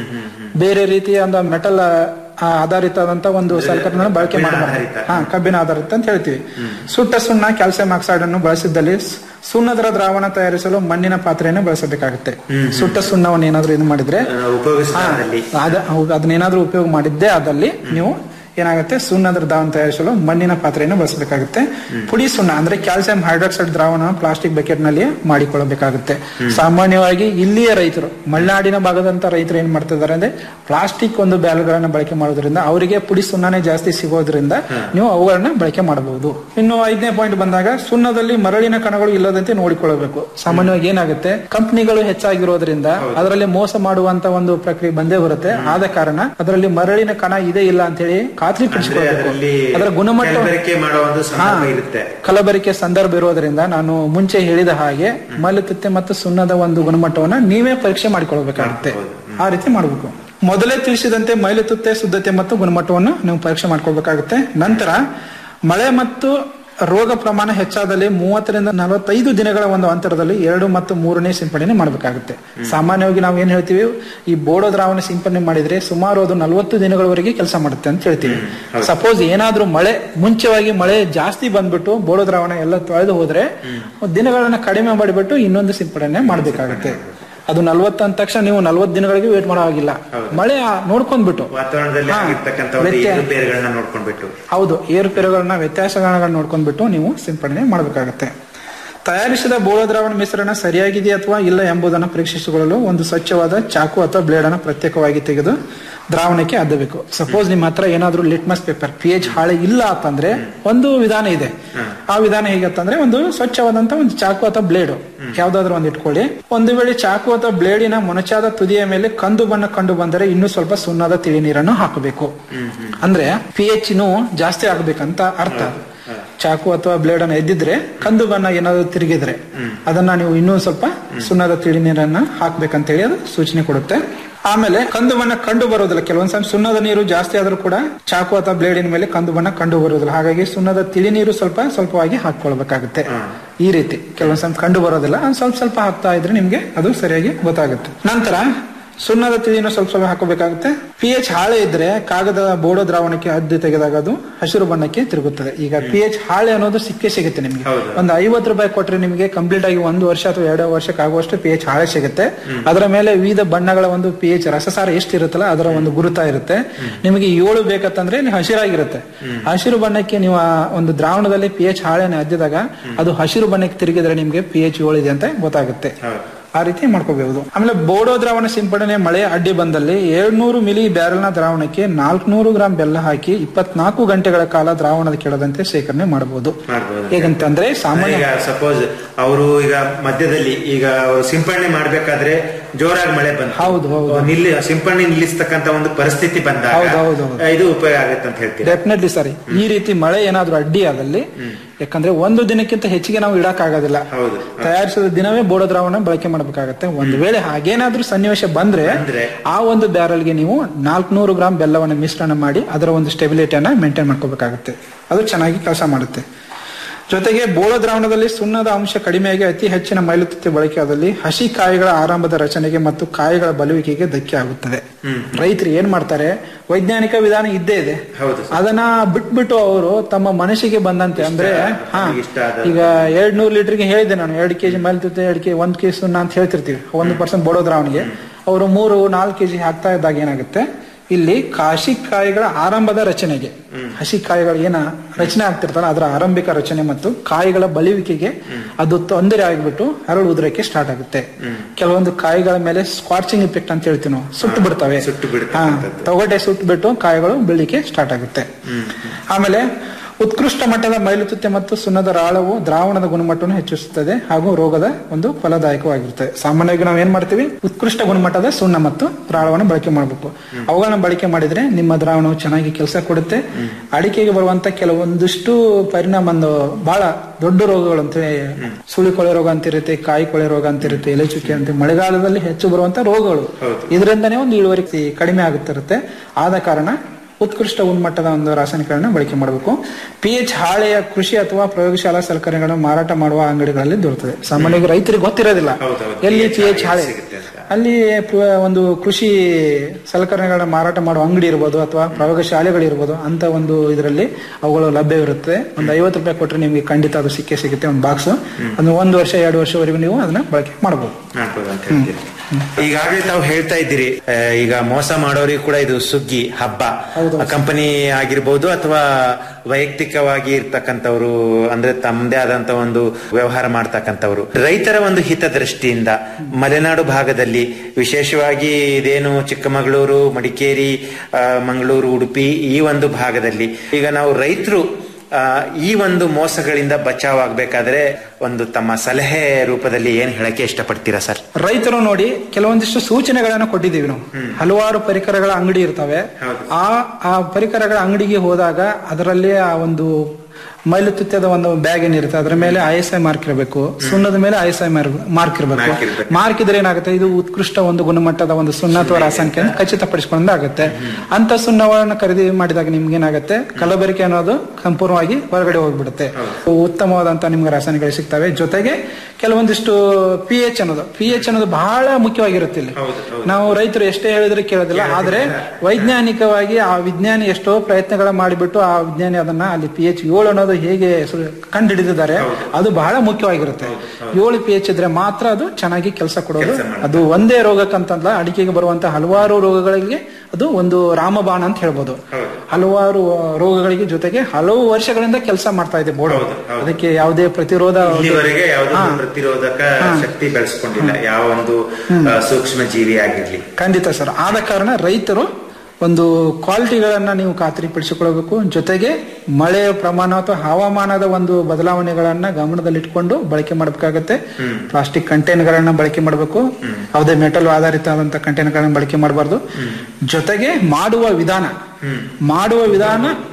ಬೇರೆ ರೀತಿಯ ಒಂದು ಮೆಟಲ್ ಆಧಾರಿತವಾದಂತ ಒಂದು ಸಲಕರಣೆ ಬಳಕೆ ಮಾಡಬಾರದು ಹಾ ಕಬ್ಬಿಣ ಆಧಾರಿತ ಅಂತ ಹೇಳ್ತೀವಿ ಸುಟ್ಟ ಸುಣ್ಣ ಕ್ಯಾಲ್ಸಿಯಂ ಆಕ್ಸೈಡ್ ಅನ್ನು ಬಳಸಿದ್ದಲ್ಲಿ ಸ್- ಸುಣ್ಣದ ದ್ರಾವಣ ತಯಾರಿಸಲು ಮಣ್ಣಿನ ಪಾತ್ರೆಯನ್ನು ಬಳಸಬೇಕಾಗುತ್ತೆ ಸುಟ್ಟ ಸುಣ್ಣವನ್ನು ಏನಾದ್ರೂ ಇದು ಮಾಡಿದ್ರೆ ಉಪಯೋಗಿಸಿದಲ್ಲಿ ಅದ- ಹೌದು, ಅದನ್ನೇನಾದ್ರೂ ಉಪಯೋಗ ಮಾಡಿದ್ದೇ ಆದಲ್ಲಿ ನೀವು ಏನಾಗುತ್ತೆ ಸುಣ್ಣದ ದ್ರಾವಣ ತಯಾರಿಸಲು ಮಣ್ಣಿನ ಪಾತ್ರೆಯನ್ನು ಬಳಸಬೇಕಾಗುತ್ತೆ ಪುಡಿ ಸುಣ್ಣ ಅಂದ್ರೆ ಕ್ಯಾಲ್ಸಿಯಂ ಹೈಡ್ರಾಕ್ಸೈಡ್ ದ್ರಾವಣ ಪ್ಲಾಸ್ಟಿಕ್ ಬಕೆಟ್ ನಲ್ಲಿ ಮಾಡಿಕೊಳ್ಳಬೇಕಾಗುತ್ತೆ ಸಾಮಾನ್ಯವಾಗಿ ಇಲ್ಲಿಯ ರೈತರು ಮಲೆನಾಡಿನ ಭಾಗದಂತ ರೈತರು ಏನ್ ಮಾಡ್ತಿದ್ದಾರೆ ಅಂದ್ರೆ ಪ್ಲಾಸ್ಟಿಕ್ ಒಂದು ಬ್ಯಾಲ್ಗಳನ್ನ ಬಳಕೆ ಮಾಡೋದ್ರಿಂದ ಅವರಿಗೆ ಪುಡಿ ಸುಣ್ಣನೇ ಜಾಸ್ತಿ ಸಿಗೋದ್ರಿಂದ ನೀವು ಅವುಗಳನ್ನ ಬಳಕೆ ಮಾಡಬಹುದು ಇನ್ನು ಐದನೇ ಪಾಯಿಂಟ್ ಬಂದಾಗ ಸುಣ್ಣದಲ್ಲಿ ಮರಳಿನ ಕಣಗಳು ಇಲ್ಲದಂತೆ ನೋಡಿಕೊಳ್ಳಬೇಕು ಸಾಮಾನ್ಯವಾಗಿ ಏನಾಗುತ್ತೆ ಕಂಪನಿಗಳು ಹೆಚ್ಚಾಗಿರೋದ್ರಿಂದ ಅದರಲ್ಲಿ ಮೋಸ ಮಾಡುವಂತ ಒಂದು ಪ್ರಕ್ರಿಯೆ ಬಂದೇ ಬರುತ್ತೆ ಆದ ಕಾರಣ ಅದರಲ್ಲಿ ಮರಳಿನ ಕಣ ಇದೆ ಇಲ್ಲ ಅಂತ ಹೇಳಿ ಖಾತ್ರಿ ಪಡಿಸಿಕೊಳ್ಳಬೇಕು ಅದರಲ್ಲಿ ಅದರ ಗುಣಮಟ್ಟ ಕಲಬೆರಕೆ ಮಾಡುವ ಒಂದು ಸಂದರ್ಭ ಇರುತ್ತೆ ಕಲಬೆರಕೆ ಸಂದರ್ಭ ಇರೋದ್ರಿಂದ ನಾನು ಮುಂಚೆ ಹೇಳಿದ ಹಾಗೆ ಮಲ್ಲುತುತ್ತೆ ಮತ್ತು ಸುಣ್ಣದ ಒಂದು ಗುಣಮಟ್ಟವನ್ನ ನೀವೇ ಪರೀಕ್ಷೆ ಮಾಡಿಕೊಳ್ಬೇಕಾಗುತ್ತೆ ಆ ರೀತಿ ಮಾಡಬೇಕು ಮೊದಲೇ ತಿಳಿಸಿದಂತೆ ಮೈಲುತುತ್ತೆ ಶುದ್ಧತೆ ಮತ್ತು ಗುಣಮಟ್ಟವನ್ನು ನೀವು ಪರೀಕ್ಷೆ ಮಾಡ್ಕೊಳ್ಬೇಕಾಗುತ್ತೆ ನಂತರ ಮಳೆ ಮತ್ತು ರೋಗ ಪ್ರಮಾಣ ಹೆಚ್ಚಾದಲ್ಲಿ ಮೂವತ್ತರಿಂದ ನಲವತ್ತೈದು ದಿನಗಳ ಒಂದು ಅಂತರದಲ್ಲಿ ಎರಡು ಮತ್ತು ಮೂರನೇ ಸಿಂಪಡಣೆ ಮಾಡಬೇಕಾಗುತ್ತೆ ಸಾಮಾನ್ಯವಾಗಿ ನಾವು ಏನ್ ಹೇಳ್ತೀವಿ ಈ ಬೋಡೋ ದ್ರಾವಣ ಸಿಂಪಡಣೆ ಮಾಡಿದ್ರೆ ಸುಮಾರು ಅದು ನಲವತ್ತು ದಿನಗಳವರೆಗೆ ಕೆಲಸ ಮಾಡುತ್ತೆ ಅಂತ ಹೇಳ್ತೀವಿ ಸಪೋಸ್ ಏನಾದ್ರೂ ಮಳೆ ಮುಂಚೆವಾಗಿ ಮಳೆ ಜಾಸ್ತಿ ಬಂದ್ಬಿಟ್ಟು ಬೋಡೋ ದ್ರಾವಣ ಎಲ್ಲ ತೊಳೆದು ಹೋದ್ರೆ ದಿನಗಳನ್ನ ಕಡಿಮೆ ಮಾಡಿಬಿಟ್ಟು ಇನ್ನೊಂದು ಸಿಂಪಡಣೆ ಮಾಡಬೇಕಾಗುತ್ತೆ ಅದು ನಲ್ವತ್ತು ಅಂದ ತಕ್ಷಣ ನೀವು ನಲ್ವತ್ತು ದಿನಗಳಿಗೆ ವೇಟ್ ಮಾಡೋ ಹಾಗಿಲ್ಲ ಮಳೆ ಆ- ನೋಡ್ಕೊಂಡ್ಬಿಟ್ಟು ವಾತಾವರಣದಲ್ಲಿ ಹಾ, ಆಗಿರ್ತಕ್ಕಂಥ ಒಂದು ವ್ಯತ್ಯಾಸ- ಏರುಪೇರುಗಳನ್ನ ನೋಡ್ಕೊಂಡ್ಬಿಟ್ಟು ಹೌದು ಏರುಪೇರುಗಳನ್ನ ವ್ಯತ್ಯಾಸಗಳನ್ನ ನೋಡ್ಕೊಂಡ್ಬಿಟ್ಟು ನೀವು ಸಿಂಪಡಣೆ ಮಾಡಬೇಕಾಗುತ್ತೆ ತಯಾರಿಸಿದ ಬೋಳ ದ್ರಾವಣ ಮಿಶ್ರಣ ಸರಿಯಾಗಿದೆಯಾ ಅಥವಾ ಇಲ್ಲ ಎಂಬುದನ್ನು ಪರೀಕ್ಷಿಸಿಕೊಳ್ಳಲು ಒಂದು ಸ್ವಚ್ಛವಾದ ಚಾಕು ಅಥವಾ ಬ್ಲೇಡ್ ಅನ್ನು ಪ್ರತ್ಯೇಕವಾಗಿ ತೆಗೆದು ದ್ರಾವಣಕ್ಕೆ ಅದ್ದಬೇಕು ಸಪೋಸ್ ನಿಮ್ಮ ಹತ್ರ ಏನಾದ್ರೂ ಲಿಟ್ಮಸ್ ಪೇಪರ್ ಪಿ ಎಚ್ ಹಾಳೆ ಇಲ್ಲ ಅಂತಂದ್ರೆ ಒಂದು ವಿಧಾನ ಇದೆ ಆ ವಿಧಾನ ಹೇಗತ್ತಂದ್ರೆ ಒಂದು ಸ್ವಚ್ಛವಾದಂತ ಒಂದು ಚಾಕು ಅಥವಾ ಬ್ಲೇಡ್ ಯಾವ್ದಾದ್ರು ಒಂದು ಇಟ್ಕೊಳ್ಳಿ ಒಂದು ವೇಳೆ ಚಾಕು ಅಥವಾ ಬ್ಲೇಡಿನ ಮೊನಚಾದ ತುದಿಯ ಮೇಲೆ ಕಂದು ಬಣ್ಣ ಕಂಡು ಬಂದರೆ ಇನ್ನೂ ಸ್ವಲ್ಪ ಸುಣ್ಣದ ತಿಳಿ ನೀರನ್ನು ಹಾಕಬೇಕು ಅಂದ್ರೆ ಪಿ ಎಚ್ ಜಾಸ್ತಿ ಆಗ್ಬೇಕಂತ ಅರ್ಥ ಚಾಕು ಅಥವಾ ಬ್ಲೇಡ್ ಅನ್ನ ಎದ್ದಿದ್ರೆ ಕಂದು ಬಣ್ಣ ಏನಾದ್ರು ತಿರುಗಿದ್ರೆ ಅದನ್ನ ನೀವು ಇನ್ನೂ ಸ್ವಲ್ಪ ಸುಣ್ಣದ ತಿಳಿ ನೀರನ್ನ ಹಾಕ್ಬೇಕಂತೇಳಿ ಅದು ಸೂಚನೆ ಕೊಡುತ್ತೆ ಆಮೇಲೆ ಕಂದು ಬಣ್ಣ ಕಂಡು ಬರೋದಿಲ್ಲ ಕೆಲವೊಂದ್ಸಲ ಸುಣ್ಣದ ನೀರು ಜಾಸ್ತಿ ಆದ್ರೂ ಕೂಡ ಚಾಕು ಅಥವಾ ಬ್ಲೇಡಿನ ಮೇಲೆ ಕಂದು ಬಣ್ಣ ಕಂಡು ಬರೋದಿಲ್ಲ ಹಾಗಾಗಿ ಸುಣ್ಣದ ತಿಳಿ ನೀರು ಸ್ವಲ್ಪ ಸ್ವಲ್ಪವಾಗಿ ಹಾಕೊಳ್ಬೇಕಾಗುತ್ತೆ ಈ ರೀತಿ ಕೆಲವೊಂದ್ಸಲ ಕಂಡು ಬರೋದಿಲ್ಲ ಅದ್ ಸ್ವಲ್ಪ ಸ್ವಲ್ಪ ಹಾಕ್ತಾ ಇದ್ರೆ ನಿಮ್ಗೆ ಅದು ಸರಿಯಾಗಿ ಗೊತ್ತಾಗುತ್ತೆ ನಂತರ ಸುಣ್ಣದ ತಿಳಿಯನ್ನು ಸ್ವಲ್ಪ ಸ್ವಲ್ಪ ಹಾಕೋಬೇಕಾಗುತ್ತೆ ಪಿ ಎಚ್ ಹಾಳೆ ಇದ್ರೆ ಕಾಗದ ಬೋಡೋ ದ್ರಾವಣಕ್ಕೆ ಅದ್ದಿ ತೆಗೆದಾಗ ಅದು ಹಸಿರು ಬಣ್ಣಕ್ಕೆ ತಿರುಗುತ್ತದೆ ಈಗ ಪಿ ಎಚ್ ಹಾಳೆ ಅನ್ನೋದು ಸಿಕ್ಕೇ ಸಿಗುತ್ತೆ ನಿಮ್ಗೆ ಒಂದು ಐವತ್ತು ರೂಪಾಯಿ ಕೊಟ್ರೆ ನಿಮಗೆ ಕಂಪ್ಲೀಟ್ ಆಗಿ ಒಂದು ವರ್ಷ ಅಥವಾ ಎರಡು ವರ್ಷಕ್ಕೆ ಆಗುವಷ್ಟು ಪಿ ಎಚ್ ಹಾಳೆ ಸಿಗುತ್ತೆ ಅದರ ಮೇಲೆ ವಿವಿಧ ಬಣ್ಣಗಳ ಒಂದು ಪಿ ಎಚ್ ರಸಸಾರ ಎಷ್ಟು ಇರುತ್ತಲ್ಲ ಅದರ ಒಂದು ಗುರುತ ಇರುತ್ತೆ ನಿಮಗೆ ಏಳು ಬೇಕಂತಂದ್ರೆ ಇಲ್ಲಿ ಹಸಿರಾಗಿರುತ್ತೆ ಹಸಿರು ಬಣ್ಣಕ್ಕೆ ನೀವು ಆ ಒಂದು ದ್ರಾವಣದಲ್ಲಿ ಪಿ ಎಚ್ ಹಾಳೆನ ಅದ್ದಿದಾಗ ಅದು ಹಸಿರು ಬಣ್ಣಕ್ಕೆ ತಿರುಗಿದ್ರೆ ನಿಮ್ಗೆ ಪಿ ಎಚ್ ಏಳು ಇದೆ ಅಂತ ಗೊತ್ತಾಗುತ್ತೆ ಆ ರೀತಿ ಮಾಡ್ಕೋಬಹುದು ಆಮೇಲೆ ಬೋಡೋ ದ್ರಾವಣ ಸಿಂಪಡಣೆ ಮಳೆ ಅಡ್ಡಿ ಬಂದಲ್ಲಿ ಏಳ್ನೂರು ಮಿಲಿ ಬ್ಯಾರಲ್ನ ದ್ರಾವಣಕ್ಕೆ ನಾಲ್ಕುನೂರು ಗ್ರಾಂ ಬೆಲ್ಲ ಹಾಕಿ ಇಪ್ಪತ್ನಾಲ್ಕು ಗಂಟೆಗಳ ಕಾಲ ದ್ರಾವಣದ ಕೆಳದಂತೆ ಶೇಖರಣೆ ಮಾಡಬಹುದು ಹೇಗಂತಂದ್ರೆ ಸಾಮಾನ್ಯ ಈಗ ಸಪೋಸ್ ಅವರು ಈಗ ಮಧ್ಯದಲ್ಲಿ ಈಗ ಅವರು ಸಿಂಪಡಣೆ ಮಾಡ್ಬೇಕಾದ್ರೆ ಜೋರಾಗಿ ಮಳೆ ಬಂತು ಹೌದು ಹೌದು ನಿಲ್ಲಿ ಸಿಂಪಡಣೆ ನಿಲ್ಲಿಸ್ತಕ್ಕಂತ ಒಂದು ಪರಿಸ್ಥಿತಿ ಬಂದಾಗ ಹೌದು, ಹೌದು, ಹೌದು. ಇದು ಉಪಯೋಗ ಆಗುತ್ತೆ ಅಂತ ಹೇಳ್ತೀರಾ ಡೆಫಿನೆಟ್ಲಿ ಸರಿ ಈ ರೀತಿ ಮಳೆ ಏನಾದ್ರೂ ಅಡ್ಡಿ ಆದಲ್ಲಿ ಯಾಕಂದ್ರೆ ಒಂದು ದಿನಕ್ಕಿಂತ ಹೆಚ್ಚಿಗೆ ನಾವು ಇಡಕ್ ಆಗೋದಿಲ್ಲ ಹೌದು ತಯಾರಿಸಿದ ದಿನವೇ ಬೋಡೋ ದ್ರಾವಣ ಬಳಕೆ ಮಾಡಬೇಕಾಗತ್ತೆ ಒಂದು ವೇಳೆ ಹಾಗೇನಾದ್ರೂ ಸನ್ನಿವೇಶ ಬಂದ್ರೆ ಆ ಒಂದು ಬ್ಯಾರಲ್ಗೆ ನೀವು ನಾಲ್ಕುನೂರು ಗ್ರಾಂ ಬೆಲ್ಲವನ್ನು ಮಿಶ್ರಣ ಮಾಡಿ ಅದರ ಒಂದು ಸ್ಟೆಬಿಲಿಟಿಯನ್ನ ಮೇಂಟೈನ್ ಮಾಡ್ಕೋಬೇಕಾಗುತ್ತೆ ಅದು ಚೆನ್ನಾಗಿ ಕೆಲಸ ಮಾಡುತ್ತೆ ಜೊತೆಗೆ ಬೋಳ ದ್ರಾವಣದಲ್ಲಿ ಸುಣ್ಣದ ಅಂಶ ಕಡಿಮೆಯಾಗಿ ಅತಿ ಹೆಚ್ಚಿನ ಮೈಲುತುತ್ತೆ ಬಳಕೆಯಾದಲ್ಲಿ ಹಸಿ ಕಾಯಿಗಳ ಆರಂಭದ ರಚನೆಗೆ ಮತ್ತು ಕಾಯಿಗಳ ಬಲುವಿಕೆಗೆ ಧಕ್ಕೆ ಆಗುತ್ತದೆ ರೈತರು ಏನ್ ಮಾಡ್ತಾರೆ ವೈಜ್ಞಾನಿಕ ವಿಧಾನ ಇದ್ದೇ ಇದೆ ಅದನ್ನ ಬಿಟ್ಬಿಟ್ಟು ಅವರು ತಮ್ಮ ಮನಸ್ಸಿಗೆ ಬಂದಂತೆ ಅಂದ್ರೆ ಹಾ ಈಗ ಎರಡ್ ನೂರು ಲೀಟರ್ಗೆ ಹೇಳಿದೆ ನಾನು ಎರಡು ಕೆಜಿ ಮೈಲುತುತ್ತೆ ಎರಡು ಕೆ ಒಂದ್ ಕೆಜಿ ಸುಣ್ಣ ಅಂತ ಹೇಳ್ತಿರ್ತೀವಿ ಒಂದು ಪರ್ಸೆಂಟ್ ಬೋಡೋ ದ್ರಾವಣಿಗೆ ಅವರು ಮೂರು ನಾಲ್ಕು ಕೆಜಿ ಹಾಕ್ತಾ ಇದ್ದಾಗ ಏನಾಗುತ್ತೆ ಇಲ್ಲಿ ಕಾಶಿ ಕಾಯಿಗಳ ಆರಂಭದ ರಚನೆಗೆ ಹಸಿ ಕಾಯಿಗಳು ಏನ ರಚನೆ ಆಗ್ತಿರ್ತಲ್ಲ ಅದರ ಆರಂಭಿಕ ರಚನೆ ಮತ್ತು ಕಾಯಿಗಳ ಬಲಿಯುವಿಕೆಗೆ ಅದು ತೊಂದರೆ ಆಗಿಬಿಟ್ಟು ಹರಳು ಉದುರಕ್ಕೆ ಸ್ಟಾರ್ಟ್ ಆಗುತ್ತೆ ಕೆಲವೊಂದು ಕಾಯಿಗಳ ಮೇಲೆ ಸ್ಕಾರ್ಚಿಂಗ್ ಇಫೆಕ್ಟ್ ಅಂತ ಹೇಳ್ತೀವಿ ನಾವು ಸುಟ್ಟು ಬಿಡ್ತವೆ ಹಾ, ತೊಗಟೆ ಸುಟ್ಟು ಬಿಟ್ಟು ಕಾಯಿಗಳು ಬೆಳಿಲಿಕ್ಕೆ ಸ್ಟಾರ್ಟ್ ಆಗುತ್ತೆ ಆಮೇಲೆ ಉತ್ಕೃಷ್ಟ ಮಟ್ಟದ ಮೈಲುತುತ್ತೆ ಮತ್ತು ಸುಣ್ಣದ ರಾಳವು ದ್ರಾವಣದ ಗುಣಮಟ್ಟವನ್ನು ಹೆಚ್ಚಿಸುತ್ತದೆ ಹಾಗೂ ರೋಗದ ಒಂದು ಫಲದಾಯಕವಾಗಿರುತ್ತದೆ ಸಾಮಾನ್ಯವಾಗಿ ನಾವು ಏನ್ ಮಾಡ್ತೀವಿ ಉತ್ಕೃಷ್ಟ ಗುಣಮಟ್ಟದ ಸುಣ್ಣ ಮತ್ತು ರಾಳವನ್ನು ಬಳಕೆ ಮಾಡಬೇಕು ಅವುಗಳನ್ನ ಬಳಕೆ ಮಾಡಿದ್ರೆ ನಿಮ್ಮ ದ್ರಾವಣವು ಚೆನ್ನಾಗಿ ಕೆಲಸ ಕೊಡುತ್ತೆ ಅಡಿಕೆಗೆ ಬರುವಂತ ಕೆಲವೊಂದಿಷ್ಟು ಪರಿಣಾಮ ಒಂದು ಬಹಳ ದೊಡ್ಡ ರೋಗಗಳು ಅಂತ ಸುಳಿ ಕೊಳೆ ರೋಗ ಅಂತ ಇರುತ್ತೆ ಕಾಯಿ ಕೊಳೆ ರೋಗ ಅಂತ ಇರುತ್ತೆ ಎಲೆ ಚುಕ್ಕೆ ಅಂತ ಮಳೆಗಾಲದಲ್ಲಿ ಹೆಚ್ಚು ಬರುವಂತ ರೋಗಗಳು ಇದರಿಂದನೇ ಒಂದು ಇಳುವರಿ ಕಡಿಮೆ ಆಗುತ್ತಿರುತ್ತೆ ಆದ ಕಾರಣ ಉತ್ಕೃಷ್ಟ ಗುಣಮಟ್ಟದ ಒಂದು ರಾಸಾಯನಿಕಗಳನ್ನ ಬಳಕೆ ಮಾಡಬೇಕು ಪಿ ಎಚ್ ಹಾಳೆಯ ಕೃಷಿ ಅಥವಾ ಪ್ರಯೋಗಶಾಲಾ ಸಲಕರಣೆಗಳನ್ನು ಮಾರಾಟ ಮಾಡುವ ಅಂಗಡಿಗಳಲ್ಲಿ ದೊರೆತದೆ ಸಾಮಾನ್ಯವಾಗಿ ರೈತರಿಗೆ ಗೊತ್ತಿರೋದಿಲ್ಲ ಎಲ್ಲಿ ಪಿ ಎಚ್ ಹಾಳೆ ಅಲ್ಲಿ ಪ್ರ- ಒಂದು ಕೃಷಿ ಸಲಕರಣೆಗಳನ್ನ ಮಾರಾಟ ಮಾಡುವ ಅಂಗಡಿ ಇರ್ಬೋದು ಅಥವಾ ಪ್ರಯೋಗಶಾಲೆಗಳಿರ್ಬೋದು ಅಂತ ಒಂದು ಇದರಲ್ಲಿ ಅವುಗಳು ಲಭ್ಯವಿರುತ್ತೆ ಒಂದು ಐವತ್ತು ರೂಪಾಯಿ ಕೊಟ್ಟರೆ ನಿಮಗೆ ಖಂಡಿತ ಅದು ಸಿಕ್ಕೇ ಸಿಗುತ್ತೆ ಒಂದು ಬಾಕ್ಸ್ ಅದು ಒಂದು ವರ್ಷ ಎರಡು ವರ್ಷವರೆಗೂ ನೀವು ಅದನ್ನ ಬಳಕೆ ಮಾಡಬಹುದು ಮಾಡ್ಬೋದು ಅಂತ ಹೇಳ್ತೀರಿ ಈಗಾಗಲೇ ತಾವು ಹೇಳ್ತಾ ಇದ್ದೀರಿ ಆ, ಈಗ ಮೋಸ ಮಾಡೋರಿಗೆ ಕೂಡ ಇದು ಸುಗ್ಗಿ ಹಬ್ಬ ಕಂಪನಿ ಆಗಿರ್ಬೋದು ಅಥವಾ ವೈಯಕ್ತಿಕವಾಗಿ ಇರ್ತಕ್ಕಂಥವ್ರು ಅಂದ್ರೆ ತಮ್ಮದೇ ಆದಂತ ಒಂದು ವ್ಯವಹಾರ ಮಾಡ್ತಕ್ಕಂಥವ್ರು ರೈತರ ಒಂದು ಹಿತದೃಷ್ಟಿಯಿಂದ ಮಲೆನಾಡು ಭಾಗದಲ್ಲಿ ವಿಶೇಷವಾಗಿ ಇದೇನು ಚಿಕ್ಕಮಗಳೂರು ಮಡಿಕೇರಿ ಆ, ಮಂಗಳೂರು ಉಡುಪಿ ಈ ಒಂದು ಭಾಗದಲ್ಲಿ ಈಗ ನಾವು ರೈತರು ಆ, ಈ ಒಂದು ಮೋಸಗಳಿಂದ ಬಚಾವಾಗಬೇಕಾದ್ರೆ ಒಂದು ತಮ್ಮ ಸಲಹೆ ರೂಪದಲ್ಲಿ ಏನ್ ಹೇಳಕ್ಕೆ ಇಷ್ಟಪಡ್ತೀರಾ ಸರ್ ರೈತರು ನೋಡಿ ಕೆಲವೊಂದಿಷ್ಟು ಸೂಚನೆಗಳನ್ನ ಕೊಟ್ಟಿದ್ದೀವಿ ನಾವು ಹಲವಾರು ಪರಿಕರಗಳ ಅಂಗಡಿ ಇರ್ತವೆ ಆ ಆ ಪರಿಕರಗಳ ಅಂಗಡಿಗೆ ಹೋದಾಗ ಅದರಲ್ಲಿ ಆ ಒಂದು ಮೈಲುತುತ್ಯದ ಒಂದು ಬ್ಯಾಗ್ ಏನಿರುತ್ತೆ ಅದ್ರ ಮೇಲೆ ಐ ಎಸ್ ಐ ಮಾರ್ಕ್ ಇರಬೇಕು ಸುಣ್ಣದ ಮೇಲೆ ಐ ಎಸ್ ಐ ಮಾರ್ಕ್ ಇರಬೇಕು ಮಾರ್ಕ್ ಇದ್ರೆ ಏನಾಗುತ್ತೆ ಇದು ಉತ್ಕೃಷ್ಟ ಒಂದು ಗುಣಮಟ್ಟದ ಒಂದು ಸುಣ್ಣ ಅಥವಾ ರಾಸಾಯನಿಕ ಅಂತ ಖಚಿತಪಡಿಸಿಕೊಂಡಾಗುತ್ತೆ ಅಂತ ಸುಣ್ಣವನ್ನು ಖರೀದಿ ಮಾಡಿದಾಗ ನಿಮ್ಗೆ ಏನಾಗುತ್ತೆ ಕಲಬೆರಕೆ ಅನ್ನೋದು ಸಂಪೂರ್ಣವಾಗಿ ಹೊರಗಡೆ ಹೋಗ್ಬಿಡುತ್ತೆ ಉತ್ತಮವಾದಂತ ನಿಮ್ಗೆ ರಾಸಾಯನಿಕಗಳು ಸಿಗ್ತವೆ ಜೊತೆಗೆ ಕೆಲವೊಂದಿಷ್ಟು ಪಿ ಎಚ್ ಅನ್ನೋದು ಪಿ ಎಚ್ ಅನ್ನೋದು ಬಹಳ ಮುಖ್ಯವಾಗಿರುತ್ತೆ ಇಲ್ಲಿ ನಾವು ರೈತರು ಎಷ್ಟೇ ಹೇಳಿದ್ರೆ ಕೇಳೋದಿಲ್ಲ ಆದ್ರೆ ವೈಜ್ಞಾನಿಕವಾಗಿ ಆ ವಿಜ್ಞಾನಿ ಎಷ್ಟೋ ಪ್ರಯತ್ನಗಳ ಮಾಡಿಬಿಟ್ಟು ಆ ವಿಜ್ಞಾನಿ ಅದನ್ನ ಅಲ್ಲಿ ಪಿ ಎಚ್ ಏಳು ಅನ್ನೋದು ಹೇಗೆ ಕಂಡು ಹಿಡಿದಿದ್ದಾರೆ ಅದು ಬಹಳ ಮುಖ್ಯವಾಗಿರುತ್ತೆ ಏಳು ಪಿ ಎಚ್ ಇದ್ರೆ ಮಾತ್ರ ಅದು ಚೆನ್ನಾಗಿ ಕೆಲಸ ಕೊಡೋದು ಅದು ಒಂದೇ ರೋಗಕ್ಕಂತಲ್ಲ ಅಡಿಕೆಗೆ ಬರುವಂತ ಹಲವಾರು ರೋಗಗಳಿಗೆ ಅದು ಒಂದು ರಾಮಬಾಣ ಅಂತ ಹೇಳ್ಬೋದು ಹಲವಾರು ರೋಗಗಳಿಗೆ ಜೊತೆಗೆ ಹಲವು ವರ್ಷಗಳಿಂದ ಕೆಲಸ ಮಾಡ್ತಾ ಇದೆ ಬೋರ್ಡ್ ಅದಕ್ಕೆ ಯಾವುದೇ ಪ್ರತಿರೋಧ ಇಲ್ಲಿವರೆಗೆ ಯಾವುದೋ ಹಾ. ಪ್ರತಿರೋಧಕ ಹಾ. ಶಕ್ತಿ ಬೆಳೆಸ್ಕೊಂಡಿಲ್ಲ ಯಾವ ಒಂದು ಆ, ಸೂಕ್ಷ್ಮ ಜೀವಿ ಆಗಿರ್ಲಿ ಖಂಡಿತ ಸರ್ ಆದ ಕಾರಣ ರೈತರು ಒಂದು ಕ್ವಾಲಿಟಿಗಳನ್ನ ನೀವು ಖಾತ್ರಿಪಡಿಸಿಕೊಳ್ಳಬೇಕು ಜೊತೆಗೆ ಮಳೆಯ ಪ್ರಮಾಣ ಅಥವಾ ಹವಾಮಾನದ ಒಂದು ಬದಲಾವಣೆಗಳನ್ನ ಗಮನದಲ್ಲಿಟ್ಕೊಂಡು ಬಳಕೆ ಮಾಡಬೇಕಾಗತ್ತೆ ಪ್ಲಾಸ್ಟಿಕ್ ಕಂಟೈನರ್ಗಳನ್ನ ಬಳಕೆ ಮಾಡಬೇಕು ಯಾವುದೇ ಮೆಟಲ್ ಆಧಾರಿತ ಆದಂತ ಕಂಟೈನರ್ಗಳನ್ನ ಬಳಕೆ ಮಾಡಬಾರ್ದು ಜೊತೆಗೆ ಮಾಡುವ ವಿಧಾನ ಮಾಡುವ ವಿಧಾನ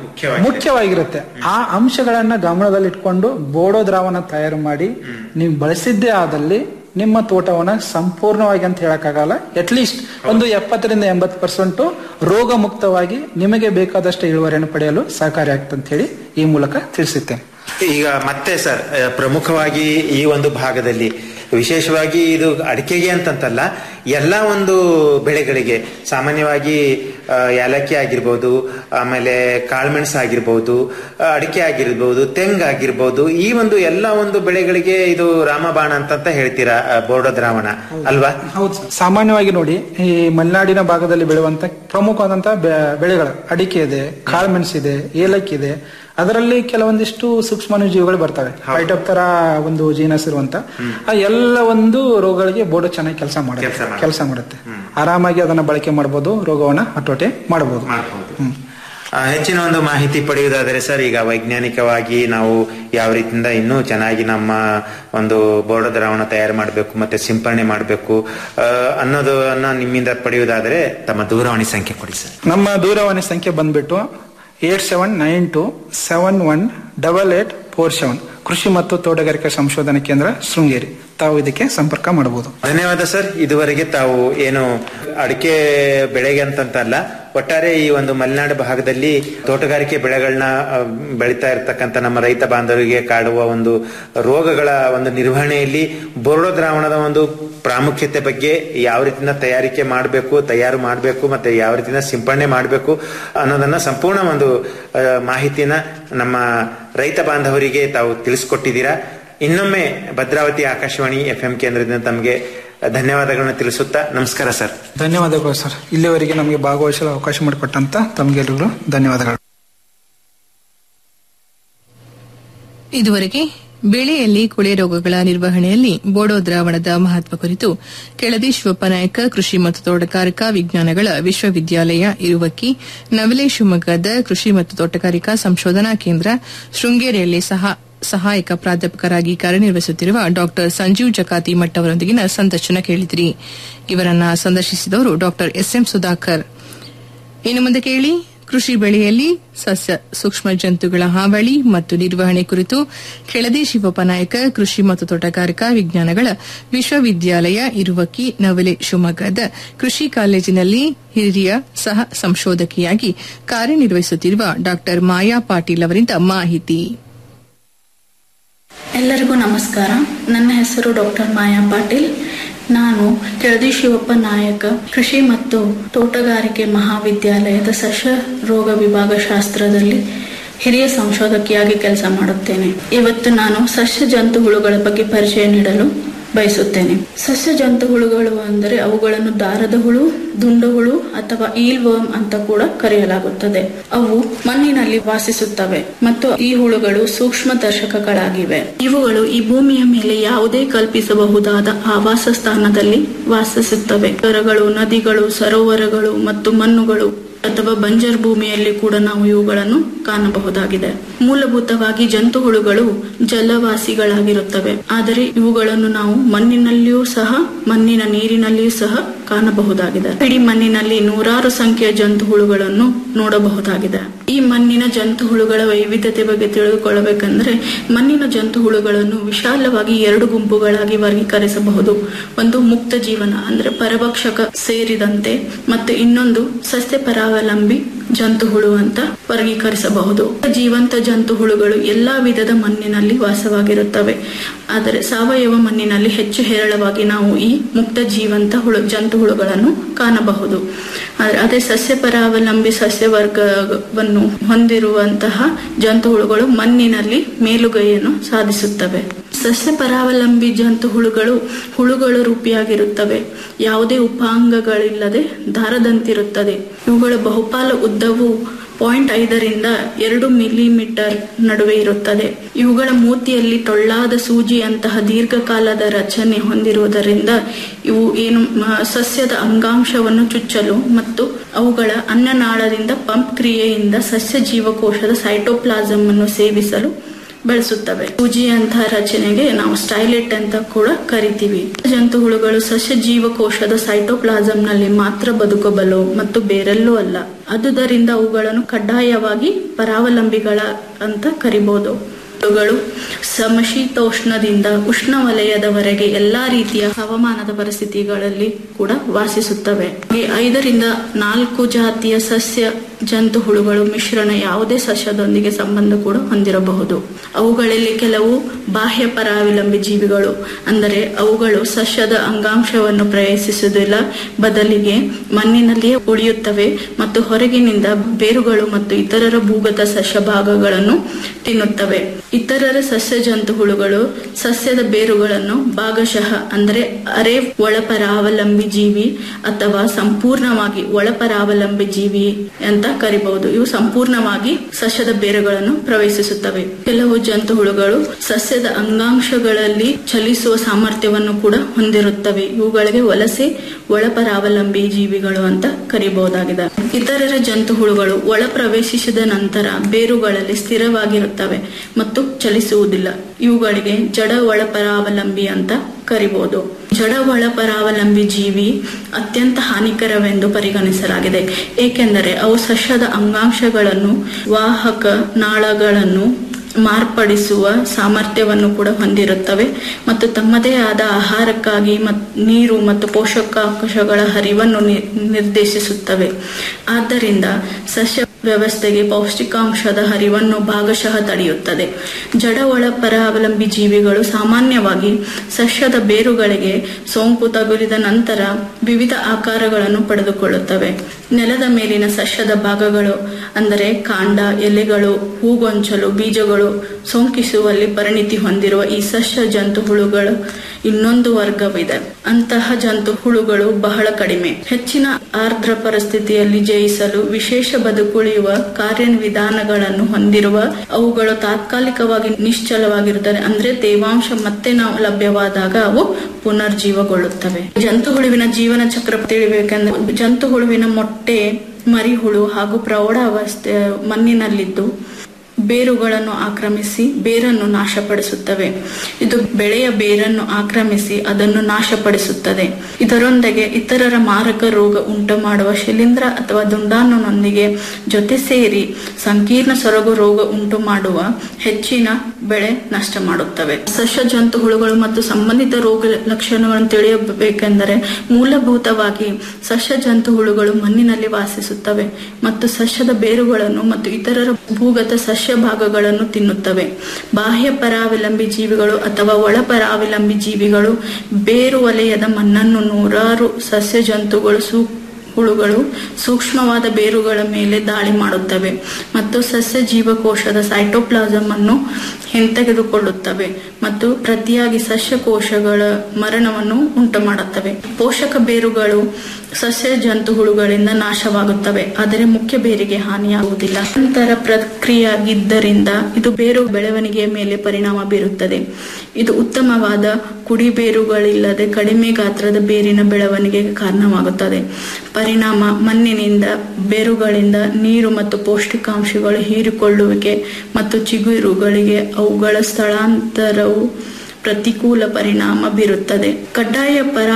ಮುಖ್ಯವಾಗಿ ಮುಖ್ಯವಾಗಿರುತ್ತೆ ಆ ಅಂಶಗಳನ್ನ ಗಮನದಲ್ಲಿಟ್ಕೊಂಡು ಬೋಡೋ ದ್ರಾವಣ ತಯಾರು ಮಾಡಿ ನೀವು ಬಳಸಿದ್ದೇ ಆದಲ್ಲಿ ನಿಮ್ಮ ತೋಟವನ್ನ ಸಂಪೂರ್ಣವಾಗಿ ಅಂತ ಹೇಳಕ್ಕಾಗಲ್ಲ ಅಟ್ಲೀಸ್ಟ್ ಒಂದು ಎಪ್ಪತ್ತರಿಂದ ಎಂಬತ್ತು ಪರ್ಸೆಂಟ್ ರೋಗ ಮುಕ್ತವಾಗಿ ನಿಮಗೆ ಬೇಕಾದಷ್ಟು ಇಳುವರಿಯನ್ನು ಪಡೆಯಲು ಸಹಕಾರಿ ಆಗ್ತದೆ ಅಂತ ಹೇಳಿ ಈ ಮೂಲಕ ತಿಳಿಸುತ್ತೇನೆ ಈಗ ಮತ್ತೆ ಸರ್ ಆ, ಪ್ರಮುಖವಾಗಿ ಈ ಒಂದು ಭಾಗದಲ್ಲಿ ವಿಶೇಷವಾಗಿ ಇದು ಅಡಿಕೆಗೆ ಅಂತಂತಲ್ಲ ಎಲ್ಲ ಒಂದು ಬೆಳೆಗಳಿಗೆ ಸಾಮಾನ್ಯವಾಗಿ ಆ, ಏಲಕ್ಕಿ ಆಗಿರ್ಬೋದು ಆಮೇಲೆ ಕಾಳುಮೆಣಸು ಆಗಿರ್ಬೋದು ಆ, ಅಡಿಕೆ ಆಗಿರ್ಬೋದು ತೆಂಗು ಆಗಿರ್ಬೋದು ಈ ಒಂದು ಎಲ್ಲ ಒಂದು ಬೆಳೆಗಳಿಗೆ ಇದು ರಾಮಬಾಣ ಅಂತಂತ ಹೇಳ್ತೀರಾ ಆ, ಬೋರ್ಡೋ ದ್ರಾವಣ ಅಲ್ವಾ ಹೌದು ಸರ್. ಸಾಮಾನ್ಯವಾಗಿ ನೋಡಿ ಈ ಮಲೆನಾಡಿನ ಭಾಗದಲ್ಲಿ ಬೆಳೆಯುವಂತ ಪ್ರಮುಖವಾದಂತ ಬೆ- ಬೆಳೆಗಳು ಅಡಿಕೆ ಇದೆ ಕಾಳುಮೆಣಸು ಇದೆ ಏಲಕ್ಕಿ ಇದೆ ಅದರಲ್ಲಿ ಕೆಲವೊಂದಿಷ್ಟು ಸೂಕ್ಷ್ಮಾಣುಜೀವಿಗಳು ಬರ್ತವೆ ಫೈಟೋಪ್ತರ ಒಂದು ಜೀನಸ್ ಇರುವಂತ ಆ ಎಲ್ಲ ಒಂದು ರೋಗಗಳಿಗೆ ಬೋರ್ಡ್ ಚೆನ್ನಾಗಿ ಕೆಲಸ ಮಾಡುತ್ತೆ ಕೆಲಸ ಮಾಡುತ್ತೆ ಆರಾಮಾಗಿ ಅದನ್ನ ಬಳಕೆ ಮಾಡಬಹುದು ರೋಗವನ್ನ ಹತೋಟಿ ಮಾಡಬಹುದು ಹ್ಮ್. ಆ, ಹೆಚ್ಚಿನ ಒಂದು ಮಾಹಿತಿ ಪಡೆಯುವುದಾದರೆ ಸರ್ ಈಗ ವೈಜ್ಞಾನಿಕವಾಗಿ ನಾವು ಯಾವ ರೀತಿಯಿಂದ ಇನ್ನೂ ಚೆನ್ನಾಗಿ ನಮ್ಮ ಒಂದು ಬೋರ್ಡ ದ್ರಾವಣ ತಯಾರು ಮಾಡಬೇಕು ಮತ್ತೆ ಸಿಂಪರಣೆ ಮಾಡಬೇಕು ಅನ್ನೋದನ್ನ ನಿಮ್ಮಿಂದ ಪಡೆಯುವುದಾದರೆ ತಮ್ಮ ದೂರವಾಣಿ ಸಂಖ್ಯೆ ಕೊಡಿ ಸರ್ ನಮ್ಮ ದೂರವಾಣಿ ಸಂಖ್ಯೆ ಬಂದ್ಬಿಟ್ಟು eight seven nine two seven one double eight four seven ಕೃಷಿ ಮತ್ತು ತೋಟಗಾರಿಕಾ ಸಂಶೋಧನಾ ಕೇಂದ್ರ ಶೃಂಗೇರಿ ತಾವು ಇದಕ್ಕೆ ಸಂಪರ್ಕ ಮಾಡಬಹುದು ಧನ್ಯವಾದ ಸರ್ ಇದುವರೆಗೆ ತಾವು ಏನು ಅಡಿಕೆ ಬೆಳೆಗೆ ಅಂತಂತಲ್ಲ ಒಟ್ಟಾರೆ ಈ ಒಂದು ಮಲೆನಾಡು ಭಾಗದಲ್ಲಿ ತೋಟಗಾರಿಕೆ ಬೆಳೆಗಳನ್ನ ಆ, ಬೆಳೀತಾ ಇರತಕ್ಕಂತ ನಮ್ಮ ರೈತ ಬಾಂಧವರಿಗೆ ಕಾಡುವ ಒಂದು ರೋಗಗಳ ಒಂದು ನಿರ್ವಹಣೆಯಲ್ಲಿ ಬೋರ್ಡೋ ದ್ರಾವಣದ ಒಂದು ಪ್ರಾಮುಖ್ಯತೆ ಬಗ್ಗೆ ಯಾವ ರೀತಿಯಿಂದ ತಯಾರಿಕೆ ಮಾಡಬೇಕು ತಯಾರು ಮಾಡಬೇಕು ಮತ್ತೆ ಯಾವ ರೀತಿಯಿಂದ ಸಿಂಪಡಣೆ ಮಾಡಬೇಕು ಅನ್ನೋದನ್ನ ಸಂಪೂರ್ಣ ಒಂದು ಆ, ಮಾಹಿತಿನ ನಮ್ಮ ರೈತ ಬಾಂಧವರಿಗೆ ತಾವು ತಿಳಿಸ್ಕೊಟ್ಟಿದ್ದೀರಾ ಇನ್ನೊಮ್ಮೆ ಭದ್ರಾವತಿ ಆಕಾಶವಾಣಿ ಎಫ್ ಎಂ ಕೇಂದ್ರದಿಂದ ತಮಗೆ ಧನ್ಯವಾದಗಳನ್ನು ತಿಳಿಸುತ್ತಾ ನಮಸ್ಕಾರ ಸರ್ ಧನ್ಯವಾದಗಳು ಸರ್ ಇಲ್ಲಿವರೆಗೆ ನಮಗೆ ಭಾಗವಹಿಸಲು ಅವಕಾಶ ಮಾಡಿಕೊಟ್ಟಂತ ತಮಗೆಲ್ಲರಿಗೂ ಧನ್ಯವಾದಗಳು ಇದುವರೆಗೆ ಬೆಳೆಯಲ್ಲಿ ಕೊಳೆ ರೋಗಗಳ ನಿರ್ವಹಣೆಯಲ್ಲಿ ಬೋಡೋ ದ್ರಾವಣದ ಮಹತ್ವ ಕುರಿತು ಕೆಳದಿ ಶಿವಪ್ಪನಾಯಕ ಕೃಷಿ ಮತ್ತು ತೋಟಗಾರಿಕಾ ವಿಜ್ಞಾನಗಳ ವಿಶ್ವವಿದ್ಯಾಲಯ ಇರುವಕ್ಕಿ ನವಲೆ ಶಿವಮೊಗ್ಗದ ಕೃಷಿ ಮತ್ತು ತೋಟಗಾರಿಕಾ ಸಂಶೋಧನಾ ಕೇಂದ್ರ ಶೃಂಗೇರಿಯಲ್ಲಿ ಸಹ ಸಹಾಯಕ ಪ್ರಾಧ್ಯಾಪಕರಾಗಿ ಕಾರ್ಯನಿರ್ವಹಿಸುತ್ತಿರುವ ಡಾ ಸಂಜೀವ್ ಜಕಾತಿ ಮಠ್ ಅವರೊಂದಿಗಿನ ಸಂದರ್ಶನ ಕೇಳಿದಿರಿ ಇವರನ್ನ ಸಂದರ್ಶಿಸಿದವರು ಡಾ ಎಸ್ಎಂ ಸುಧಾಕರ್ ಇನ್ನು ಮುಂದೆ ಕೇಳಿ ಕೃಷಿ ಬೆಳೆಯಲ್ಲಿ ಸಸ್ಯ ಸೂಕ್ಷ್ಮ ಜಂತುಗಳ ಹಾವಳಿ ಮತ್ತು ನಿರ್ವಹಣೆ ಕುರಿತು ಕೆಳದಿ ಶಿವಪ್ಪನಾಯಕ ಕೃಷಿ ಮತ್ತು ತೋಟಗಾರಿಕಾ ವಿಜ್ಞಾನಗಳ ವಿಶ್ವವಿದ್ಯಾಲಯ ಇರುವಕ್ಕಿ ನವಲೆ ಶಿವಮೊಗ್ಗದ ಕೃಷಿ ಕಾಲೇಜಿನಲ್ಲಿ ಹಿರಿಯ ಸಹ ಸಂಶೋಧಕಿಯಾಗಿ ಕಾರ್ಯನಿರ್ವಹಿಸುತ್ತಿರುವ ಡಾ ಮಾಯಾ ಪಾಟೀಲ್ ಅವರಿಂದ ಮಾಹಿತಿ ಎಲ್ಲರಿಗೂ ನಮಸ್ಕಾರ ನನ್ನ ಹೆಸರು ಡಾಕ್ಟರ್ ಮಾಯಾ ಪಾಟೀಲ್ ನಾನು ಕೆಳದಿ ಶಿವಪ್ಪ ನಾಯಕ ಕೃಷಿ ಮತ್ತು ತೋಟಗಾರಿಕೆ ಮಹಾವಿದ್ಯಾಲಯದ ಸಸ್ಯ ರೋಗ ವಿಭಾಗ ಶಾಸ್ತ್ರದಲ್ಲಿ ಹಿರಿಯ ಸಂಶೋಧಕಿಯಾಗಿ ಕೆಲಸ ಮಾಡುತ್ತೇನೆ ಇವತ್ತು ನಾನು ಸಸ್ಯ ಜಂತುಹುಳುಗಳ ಬಗ್ಗೆ ಪರಿಚಯ ನೀಡಲು ಬಯಸುತ್ತೇನೆ ಸಸ್ಯ ಜಂತುಹುಳುಗಳು ಅಂದರೆ ಅವುಗಳನ್ನು ದಾರದ ಹುಳು ದುಂಡುಹುಳು ಅಥವಾ ಈಲ್ ವರ್ಮ್ ಅಂತ ಕೂಡ ಕರೆಯಲಾಗುತ್ತದೆ ಅವು ಮಣ್ಣಿನಲ್ಲಿ ವಾಸಿಸುತ್ತವೆ ಮತ್ತು ಈ ಹುಳುಗಳು ಸೂಕ್ಷ್ಮ ದರ್ಶಕಗಳಾಗಿವೆ ಇವುಗಳು ಈ ಭೂಮಿಯ ಮೇಲೆ ಯಾವುದೇ ಕಲ್ಪಿಸಬಹುದಾದ ಆವಾಸ ಸ್ಥಾನದಲ್ಲಿ ವಾಸಿಸುತ್ತವೆ ಕೆರೆಗಳು ನದಿಗಳು ಸರೋವರಗಳು ಮತ್ತು ಮಣ್ಣುಗಳು ಅಥವಾ ಬಂಜರ್ ಭೂಮಿಯಲ್ಲಿ ಕೂಡ ನಾವು ಇವುಗಳನ್ನು ಕಾಣಬಹುದಾಗಿದೆ ಮೂಲಭೂತವಾಗಿ ಜಂತುಹುಳುಗಳು ಜಲವಾಸಿಗಳಾಗಿರುತ್ತವೆ ಆದರೆ ಇವುಗಳನ್ನು ನಾವು ಮಣ್ಣಿನಲ್ಲಿಯೂ ಸಹ ಮಣ್ಣಿನ ನೀರಿನಲ್ಲಿಯೂ ಸಹ ಕಾಣಬಹುದಾಗಿದೆ ಇಡೀ ಮಣ್ಣಿನಲ್ಲಿ ನೂರಾರು ಸಂಖ್ಯೆಯ ಜಂತುಹುಳುಗಳನ್ನು ನೋಡಬಹುದಾಗಿದೆ ಈ ಮಣ್ಣಿನ ಜಂತುಹುಳುಗಳ ವೈವಿಧ್ಯತೆ ಬಗ್ಗೆ ತಿಳಿದುಕೊಳ್ಳಬೇಕಂದ್ರೆ ಮಣ್ಣಿನ ಜಂತುಹುಳುಗಳನ್ನು ವಿಶಾಲವಾಗಿ ಎರಡು ಗುಂಪುಗಳಾಗಿ ವರ್ಗೀಕರಿಸಬಹುದು ಒಂದು ಮುಕ್ತ ಜೀವನ ಅಂದ್ರೆ ಪರಭಕ್ಷಕ ಸೇರಿದಂತೆ ಮತ್ತು ಇನ್ನೊಂದು ಸಸ್ಯ ಪರಾವಲಂಬಿ ಜಂತುಹುಳು ಅಂತ ವರ್ಗೀಕರಿಸಬಹುದು ಜೀವಂತ ಜಂತುಹುಳುಗಳು ಎಲ್ಲಾ ವಿಧದ ಮಣ್ಣಿನಲ್ಲಿ ವಾಸವಾಗಿರುತ್ತವೆ ಆದರೆ ಸಾವಯವ ಮಣ್ಣಿನಲ್ಲಿ ಹೆಚ್ಚು ಹೇರಳವಾಗಿ ನಾವು ಈ ಮುಕ್ತ ಜೀವಂತ ಹುಳು ಜಂತುಹುಳುಗಳನ್ನು ಕಾಣಬಹುದು ಆದ್ರೆ ಅದೇ ಸಸ್ಯ ಪರಾವಲಂಬಿ ಸಸ್ಯ ವರ್ಗವನ್ನು ಹೊಂದಿರುವಂತಹ ಜಂತುಹುಳುಗಳು ಮಣ್ಣಿನಲ್ಲಿ ಮೇಲುಗೈಯನ್ನು ಸಾಧಿಸುತ್ತವೆ ಸಸ್ಯ ಪರಾವಲಂಬಿ ಜಂತುಹುಳುಗಳು ಹುಳುಗಳು ರೂಪಿಯಾಗಿರುತ್ತವೆ ಯಾವುದೇ ಉಪಾಂಗಗಳಿಲ್ಲದೆ ದಾರದಂತಿರುತ್ತದೆ ಇವುಗಳ ಬಹುಪಾಲು ಉದ್ದವು ಪಾಯಿಂಟ್ ಐದರಿಂದ ಎರಡು ಮಿಲಿಮೀಟರ್ ನಡುವೆ ಇರುತ್ತದೆ ಇವುಗಳ ಮೂತಿಯಲ್ಲಿ ಟೊಳ್ಳಾದ ಸೂಜಿಯಂತಹ ದೀರ್ಘಕಾಲದ ರಚನೆ ಹೊಂದಿರುವುದರಿಂದ ಇವು ಏನು ಮ- ಸಸ್ಯದ ಅಂಗಾಂಶವನ್ನು ಚುಚ್ಚಲು ಮತ್ತು ಅವುಗಳ ಅನ್ನನಾಳದಿಂದ ಪಂಪ್ ಕ್ರಿಯೆಯಿಂದ ಸಸ್ಯ ಜೀವಕೋಶದ ಸೈಟೋಪ್ಲಾಸಮ್ ಅನ್ನು ಸೇವಿಸಲು ಬೆಳೆಸುತ್ತವೆ ಸೂಜಿಯಂತಹ ರಚನೆಗೆ ನಾವು ಸ್ಟೈಲೆಟ್ ಅಂತ ಕೂಡ ಕರಿತೀವಿ ಜಂತುಹುಳುಗಳು ಸಸ್ಯ ಜೀವಕೋಶದ ಸೈಟೋಪ್ಲಾಸಂನಲ್ಲಿ ಮಾತ್ರ ಬದುಕಬಲ್ಲವು ಮತ್ತು ಬೇರೆಲ್ಲೂ ಅಲ್ಲ ಅದುದರಿಂದ ಅವುಗಳನ್ನು ಕಡ್ಡಾಯವಾಗಿ ಪರಾವಲಂಬಿಗಳ ಅಂತ ಕರಿಬಹುದು ಹುಳುಗಳು ಸಮಶೀತೋಷ್ಣದಿಂದ ಉಷ್ಣವಲಯದವರೆಗೆ ಎಲ್ಲಾ ರೀತಿಯ ಹವಾಮಾನದ ಪರಿಸ್ಥಿತಿಗಳಲ್ಲಿ ಕೂಡ ವಾಸಿಸುತ್ತವೆ ಈ ಐದರಿಂದ ನಾಲ್ಕು ಜಾತಿಯ ಸಸ್ಯ ಜಂತು ಹುಳುಗಳು ಮಿಶ್ರಣ ಯಾವುದೇ ಸಸ್ಯದೊಂದಿಗೆ ಸಂಬಂಧ ಕೂಡ ಹೊಂದಿರಬಹುದು ಅವುಗಳಲ್ಲಿ ಕೆಲವು ಬಾಹ್ಯ ಪರಾವಲಂಬಿ ಜೀವಿಗಳು ಅಂದರೆ ಅವುಗಳು ಸಸ್ಯದ ಅಂಗಾಂಶವನ್ನು ಪ್ರವೇಶಿಸುವುದಿಲ್ಲ ಬದಲಿಗೆ ಮಣ್ಣಿನಲ್ಲಿಯೇ ಉಳಿಯುತ್ತವೆ ಮತ್ತು ಹೊರಗಿನಿಂದ ಬೇರುಗಳು ಮತ್ತು ಇತರರ ಭೂಗತ ಸಸ್ಯ ಭಾಗಗಳನ್ನು ತಿನ್ನುತ್ತವೆ ಇತರರ ಸಸ್ಯ ಜಂತು ಹುಳುಗಳು ಸಸ್ಯದ ಬೇರುಗಳನ್ನು ಭಾಗಶಃ ಅಂದರೆ ಅರೆ ಒಳಪರಾವಲಂಬಿ ಜೀವಿ ಅಥವಾ ಸಂಪೂರ್ಣವಾಗಿ ಒಳಪರಾವಲಂಬಿ ಜೀವಿ ಅಂತ ಕರಿಬಹುದು ಇವು ಸಂಪೂರ್ಣವಾಗಿ ಸಸ್ಯದ ಬೇರುಗಳನ್ನು ಪ್ರವೇಶಿಸುತ್ತವೆ ಕೆಲವು ಜಂತು ಹುಳುಗಳು ಸಸ್ಯದ ಅಂಗಾಂಶಗಳಲ್ಲಿ ಚಲಿಸುವ ಸಾಮರ್ಥ್ಯವನ್ನು ಕೂಡ ಹೊಂದಿರುತ್ತವೆ ಇವುಗಳಿಗೆ ವಲಸೆ ಒಳಪರಾವಲಂಬಿ ಜೀವಿಗಳು ಅಂತ ಕರಿಬಹುದಾಗಿದೆ ಇತರರ ಜಂತು ಹುಳುಗಳು ಒಳ ಪ್ರವೇಶಿಸಿದ ನಂತರ ಬೇರುಗಳಲ್ಲಿ ಸ್ಥಿರವಾಗಿರುತ್ತವೆ ಮತ್ತು ಚಲಿಸುವುದಿಲ್ಲ ಇವುಗಳಿಗೆ ಜಡ ಒಳಪರಾವಲಂಬಿ ಅಂತ ಕರಿಬಹುದು ಜಡ ಒಳಪರಾವಲಂಬಿ ಜೀವಿ ಅತ್ಯಂತ ಹಾನಿಕರವೆಂದು ಪರಿಗಣಿಸಲಾಗಿದೆ ಏಕೆಂದರೆ ಅವು ಸಸ್ಯದ ಅಂಗಾಂಶಗಳನ್ನು ವಾಹಕ ನಾಳಗಳನ್ನು ಮಾರ್ಪಡಿಸುವ ಸಾಮರ್ಥ್ಯವನ್ನು ಕೂಡ ಹೊಂದಿರುತ್ತವೆ ಮತ್ತು ತಮ್ಮದೇ ಆದ ಆಹಾರಕ್ಕಾಗಿ ಮತ್ ನೀರು ಮತ್ತು ಪೋಷಕಾಂಶಗಳ ಹರಿವನ್ನು ನಿ- ನಿರ್ದೇಶಿಸುತ್ತವೆ ಆದ್ದರಿಂದ ಸಸ್ಯ ವ್ಯವಸ್ಥೆಗೆ ಪೌಷ್ಟಿಕಾಂಶದ ಹರಿವನ್ನು ಭಾಗಶಃ ತಡೆಯುತ್ತದೆ ಜಡ ಒಳ ಪರಾವಲಂಬಿ ಜೀವಿಗಳು ಸಾಮಾನ್ಯವಾಗಿ ಸಸ್ಯದ ಬೇರುಗಳಿಗೆ ಸೋಂಕು ತಗುಲಿದ ನಂತರ ವಿವಿಧ ಆಕಾರಗಳನ್ನು ಪಡೆದುಕೊಳ್ಳುತ್ತವೆ ನೆಲದ ಮೇಲಿನ ಸಸ್ಯದ ಭಾಗಗಳು ಅಂದರೆ ಕಾಂಡ ಎಲೆಗಳು ಹೂಗೊಂಚಲು ಬೀಜಗಳು ಸೋಂಕಿಸುವಲ್ಲಿ ಪರಿಣಿತಿ ಹೊಂದಿರುವ ಈ ಸಸ್ಯ ಜಂತು ಹುಳುಗಳು ಇನ್ನೊಂದು ವರ್ಗವಿದೆ ಅಂತಹ ಜಂತು ಹುಳುಗಳು ಬಹಳ ಕಡಿಮೆ ಹೆಚ್ಚಿನ ಆರ್ದ್ರ ಪರಿಸ್ಥಿತಿಯಲ್ಲಿ ಜಯಿಸಲು ವಿಶೇಷ ಬದುಕುಳಿಯುವ ಕಾರ್ಯವಿಧಾನಗಳನ್ನು ಹೊಂದಿರುವ ಅವುಗಳು ತಾತ್ಕಾಲಿಕವಾಗಿ ನಿಶ್ಚಲವಾಗಿರುತ್ತವೆ ಅಂದ್ರೆ ತೇವಾಂಶ ಮತ್ತೆ ನಾವು ಲಭ್ಯವಾದಾಗ ಅವು ಪುನರ್ಜೀವಗೊಳ್ಳುತ್ತವೆ ಜಂತು ಹುಳುವಿನ ಜೀವನ ಚಕ್ರ ತಿಳಿಬೇಕೆಂದ್ರೆ ಜಂತು ಹುಳುವಿನ ಮೊಟ್ಟೆ ಮರಿಹುಳು ಹಾಗೂ ಪ್ರೌಢಾವಸ್ಥೆ ಮಣ್ಣಿನಲ್ಲಿದ್ದು ಬೇರುಗಳನ್ನು ಆಕ್ರಮಿಸಿ ಬೇರನ್ನು ನಾಶಪಡಿಸುತ್ತವೆ ಇದು ಬೆಳೆಯ ಬೇರನ್ನು ಆಕ್ರಮಿಸಿ ಅದನ್ನು ನಾಶಪಡಿಸುತ್ತದೆ ಇದರೊಂದಿಗೆ ಇತರರ ಮಾರಕ ರೋಗ ಉಂಟು ಮಾಡುವ ಶಿಲೀಂಧ್ರ ಅಥವಾ ದುಂಡಾಣುನೊಂದಿಗೆ ಜೊತೆ ಸೇರಿ ಸಂಕೀರ್ಣ ಸೊರಗು ರೋಗ ಉಂಟು ಮಾಡುವ ಹೆಚ್ಚಿನ ಬೆಳೆ ನಷ್ಟ ಮಾಡುತ್ತವೆ ಸಸ್ಯ ಜಂತು ಹುಳುಗಳು ಮತ್ತು ಸಂಬಂಧಿತ ರೋಗ ಲಕ್ಷಣಗಳನ್ನು ತಿಳಿಯಬೇಕೆಂದರೆ ಮೂಲಭೂತವಾಗಿ ಸಸ್ಯ ಜಂತು ಹುಳುಗಳು ಮಣ್ಣಿನಲ್ಲಿ ವಾಸಿಸುತ್ತವೆ ಮತ್ತು ಸಸ್ಯದ ಬೇರುಗಳನ್ನು ಮತ್ತು ಇತರರ ಭೂಗತ ಸಸ್ಯ ಭಾಗಗಳನ್ನು ತಿನ್ನುತ್ತವೆ ಬಾಹ್ಯ ಪರಾವಲಂಬಿ ಜೀವಿಗಳು ಅಥವಾ ಒಳ ಪರಾವಲಂಬಿ ಜೀವಿಗಳು ಬೇರು ವಲಯದ ಮಣ್ಣನ್ನು ನೂರಾರು ಸಸ್ಯ ಜಂತುಗಳು ಸೂ ಹುಳುಗಳು ಸೂಕ್ಷ್ಮವಾದ ಬೇರುಗಳ ಮೇಲೆ ದಾಳಿ ಮಾಡುತ್ತವೆ ಮತ್ತು ಸಸ್ಯ ಜೀವಕೋಶದ ಸೈಟೋಪ್ಲಾಸಮ್ ಅನ್ನು ಹಿಂತೆಗೆದುಕೊಳ್ಳುತ್ತವೆ ಮತ್ತು ಪ್ರತಿಯಾಗಿ ಸಸ್ಯ ಕೋಶಗಳ ಮರಣವನ್ನು ಉಂಟು ಮಾಡುತ್ತವೆ ಪೋಷಕ ಬೇರುಗಳು ಸಸ್ಯ ಜಂತು ಹುಳುಗಳಿಂದ ನಾಶವಾಗುತ್ತವೆ ಆದರೆ ಮುಖ್ಯ ಬೇರಿಗೆ ಹಾನಿಯಾಗುವುದಿಲ್ಲ ನಂತರ ಪ್ರಕ್ರಿಯೆಯಾಗಿದ್ದರಿಂದ ಇದು ಬೇರು ಬೆಳವಣಿಗೆಯ ಮೇಲೆ ಪರಿಣಾಮ ಬೀರುತ್ತದೆ ಇದು ಉತ್ತಮವಾದ ಕುಡಿ ಬೇರುಗಳಿಲ್ಲದೆ ಕಡಿಮೆ ಗಾತ್ರದ ಬೇರಿನ ಬೆಳವಣಿಗೆಗೆ ಕಾರಣವಾಗುತ್ತದೆ ಪರಿಣಾಮ ಮಣ್ಣಿನಿಂದ ಬೇರುಗಳಿಂದ ನೀರು ಮತ್ತು ಪೌಷ್ಟಿಕಾಂಶಗಳು ಹೀರಿಕೊಳ್ಳುವಿಕೆ ಮತ್ತು ಚಿಗುರುಗಳಿಗೆ ಅವುಗಳ ಸ್ಥಳಾಂತರವು ಪ್ರತಿಕೂಲ ಪರಿಣಾಮ ಬೀರುತ್ತದೆ ಕಡ್ಡಾಯ